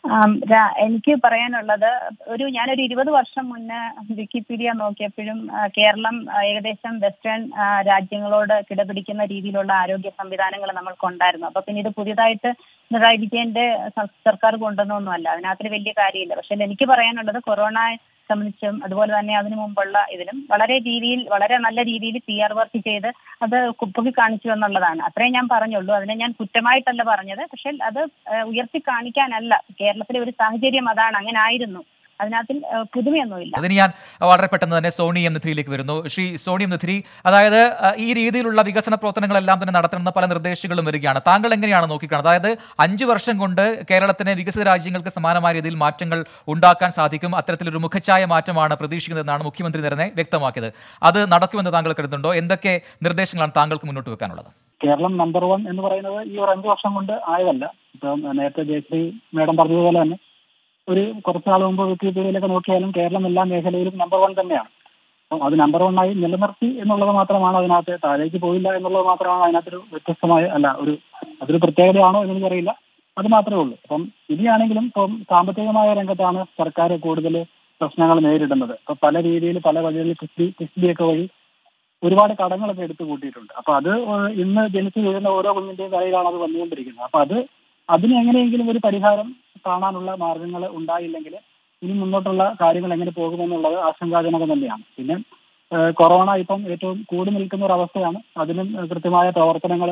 Speaker 5: ആം, രാ- എനിക്ക് പറയാനുള്ളത് ഒരു ഞാനൊരു ഇരുപത് വർഷം മുന്നേ വിക്കിപീഡിയ നോക്കിയപ്പോഴും ആ, കേരളം ആ, ഏകദേശം വെസ്റ്റേൺ ആ, രാജ്യങ്ങളോട് കിടപിടിക്കുന്ന രീതിയിലുള്ള ആരോഗ്യ സംവിധാനങ്ങൾ നമ്മൾക്കുണ്ടായിരുന്നു അപ്പൊ പിന്നെ ഇത് പുതിയതായിട്ട് പിണറായി വിജയന്റെ സ- സർക്കാർ കൊണ്ടുവന്നൊന്നുമല്ല അതിനകത്ത് വലിയ കാര്യമില്ല പക്ഷെ എനിക്ക് പറയാനുള്ളത് കൊറോണ സംബന്ധിച്ചും അതുപോലെ തന്നെ അതിനു മുമ്പുള്ള ഇതിലും വളരെ രീതിയിൽ വളരെ നല്ല രീതിയിൽ പി ആർ വർക്ക് ചെയ്ത് അത് കുപ്പുകി കാണിച്ചു എന്നുള്ളതാണ് അത്രേ ഞാൻ പറഞ്ഞുള്ളൂ അതിനെ ഞാൻ കുറ്റമായിട്ടല്ല പറഞ്ഞത് പക്ഷെ അത് ഏഹ്, ഉയർത്തി കാണിക്കാനല്ല കേരളത്തിലെ ഒരു സാഹചര്യം അതാണ് അങ്ങനെ ആയിരുന്നു അതിനകത്ത് ഏഹ്, പുതുമയൊന്നുമില്ല
Speaker 2: അതിന് ഞാൻ വളരെ പെട്ടെന്ന് തന്നെ സോണി എം നഥിരിയിലേക്ക് വരുന്നു ശ്രീ സോണി എം നഥിരി അതായത് അഹ്, ഈ രീതിയിലുള്ള വികസന പ്രവർത്തനങ്ങളെല്ലാം തന്നെ നടത്തണമെന്ന പല നിർദ്ദേശങ്ങളും വരികയാണ് താങ്കൾ എങ്ങനെയാണ് നോക്കിക്കാണുന്നത് അതായത് അഞ്ചു വർഷം കൊണ്ട് കേരളത്തിനെ വികസിത രാജ്യങ്ങൾക്ക് സമാനമായ രീതിയിൽ മാറ്റങ്ങൾ ഉണ്ടാക്കാൻ സാധിക്കും അത്തരത്തിലൊരു മുഖച്ഛായ മാറ്റമാണ് പ്രതീക്ഷിക്കുന്നതെന്നാണ് മുഖ്യമന്ത്രി തന്നെ വ്യക്തമാക്കിയത് അത് നടക്കുമെന്ന് താങ്കൾ കരുതുന്നുണ്ടോ എന്തൊക്കെ നിർദ്ദേശങ്ങളാണ് താങ്കൾക്ക് മുന്നോട്ട് വെക്കാനുള്ളത്
Speaker 6: കേരളം നമ്പർ വൺ എന്ന് പറയുന്നത് ഈ ഒരു അഞ്ചു വർഷം കൊണ്ട് ആയതല്ല ഇപ്പം നേരത്തെ ജയശ്രീ മേഡം പറഞ്ഞതുപോലെ തന്നെ ഒരു കുറച്ച് നാൾ മുമ്പ് വിക്കിപീഡിയയിലൊക്കെ നോക്കിയാലും കേരളം എല്ലാ മേഖലയിലും നമ്പർ വൺ തന്നെയാണ് അപ്പം അത് നമ്പർ വൺ ആയി നിലനിർത്തി എന്നുള്ളത് മാത്രമാണ് അതിനകത്ത് താഴേക്ക് പോയില്ല എന്നുള്ളത് മാത്രമാണ് അതിനകത്തൊരു വ്യത്യസ്തമായ അല്ല ഒരു അതൊരു പ്രത്യേകതയാണോ എന്ന് എനിക്കറിയില്ല അത് മാത്രമേ ഉള്ളൂ അപ്പം ഇനിയാണെങ്കിലും ഇപ്പം സാമ്പത്തികമായ രംഗത്താണ് സർക്കാർ കൂടുതൽ പ്രശ്നങ്ങൾ നേരിടുന്നത് ഇപ്പൊ പല രീതിയിൽ പല വഴികളിൽ കിഫ്ബി കിഫ്ബിയൊക്കെ വഴി ഒരുപാട് കടങ്ങളൊക്കെ എടുത്തു കൂട്ടിയിട്ടുണ്ട് അപ്പൊ അത് ഏഹ് ഇന്ന് ജനിച്ചു വീഴുന്ന ഓരോ കുഞ്ഞിന്റെയും തലയിലാണ് അത് വന്നുകൊണ്ടിരിക്കുന്നത് അപ്പൊ അത് അതിന് എങ്ങനെയെങ്കിലും ഒരു പരിഹാരം കാണാനുള്ള മാർഗങ്ങൾ ഉണ്ടായില്ലെങ്കിൽ ഇനി മുന്നോട്ടുള്ള കാര്യങ്ങൾ എങ്ങനെ പോകുമെന്നുള്ളത് ആശങ്കാജനകം തന്നെയാണ് പിന്നെ ഏഹ് കൊറോണ ഇപ്പം ഏറ്റവും കൂടി നിൽക്കുന്ന ഒരു അവസ്ഥയാണ് അതിനും ഏഹ് കൃത്യമായ പ്രവർത്തനങ്ങൾ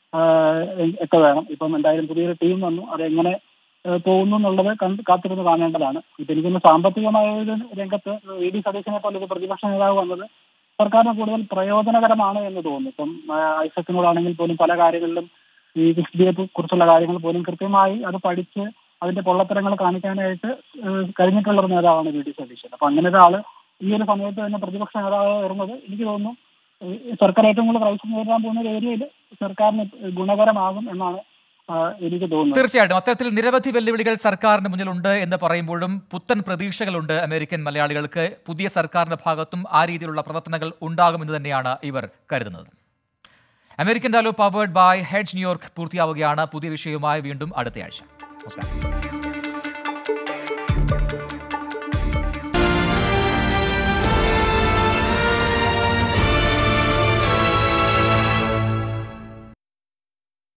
Speaker 6: ഒക്കെ വേണം ഇപ്പം എന്തായാലും പുതിയൊരു ടീം വന്നു അത് എങ്ങനെ ഏഹ് പോകുന്നു എന്നുള്ളത് കണ്ട് കാത്തിരുന്ന് കാണേണ്ടതാണ് ഇപ്പൊ എനിക്കൊന്ന് സാമ്പത്തികമായ ഒരു രംഗത്ത് വി ഡി സതീശനെ പോലെ ഒരു പ്രതിപക്ഷ നേതാവ് വന്നത് സർക്കാരിന് കൂടുതൽ പ്രയോജനകരമാണ് എന്ന് തോന്നുന്നു ഇപ്പം ആ, ഐസക്കിനോടാണെങ്കിൽ പോലും പല കാര്യങ്ങളിലും ഈ കിഫ്ബിയെ കുറിച്ചുള്ള കാര്യങ്ങൾ പോലും കൃത്യമായി അത് പഠിച്ച് അതിന്റെ പൊള്ളത്തരങ്ങൾ കാണിക്കാനായിട്ട് ഏഹ് കഴിഞ്ഞിട്ടുള്ള ഒരു നേതാവാണ് വി ഡി സതീശൻ അപ്പൊ അങ്ങനെ ഒരാള് ഈ ഒരു സമയത്ത് തന്നെ പ്രതിപക്ഷ നേതാവ് വരുന്നത് എനിക്ക് തോന്നുന്നു ഏഹ് സർക്കാർ ഏറ്റവും കൂടുതൽ പ്രൈസ് നേരിടാൻ പോകുന്ന ഒരു ഏരിയയിൽ സർക്കാരിന് ഗുണകരമാകും എന്നാണ് ആ, എനിക്ക് തോന്നുന്നത്
Speaker 2: തീർച്ചയായിട്ടും അത്തരത്തിൽ നിരവധി വെല്ലുവിളികൾ സർക്കാരിന് മുന്നിലുണ്ട് എന്ന് പറയുമ്പോഴും പുത്തൻ പ്രതീക്ഷകളുണ്ട് അമേരിക്കൻ മലയാളികൾക്ക് പുതിയ സർക്കാരിന്റെ ഭാഗത്തും ആ രീതിയിലുള്ള പ്രവർത്തനങ്ങൾ ഉണ്ടാകുമെന്ന് തന്നെയാണ് ഇവർ കരുതുന്നത് അമേരിക്കൻ ഡാലോ പവേർഡ് ബൈ ഹെഡ്ജ് ന്യൂയോർക്ക് പൂർത്തിയാവുകയാണ് പുതിയ വിഷയവുമായി വീണ്ടും അടുത്തയാഴ്ച നമസ്കാരം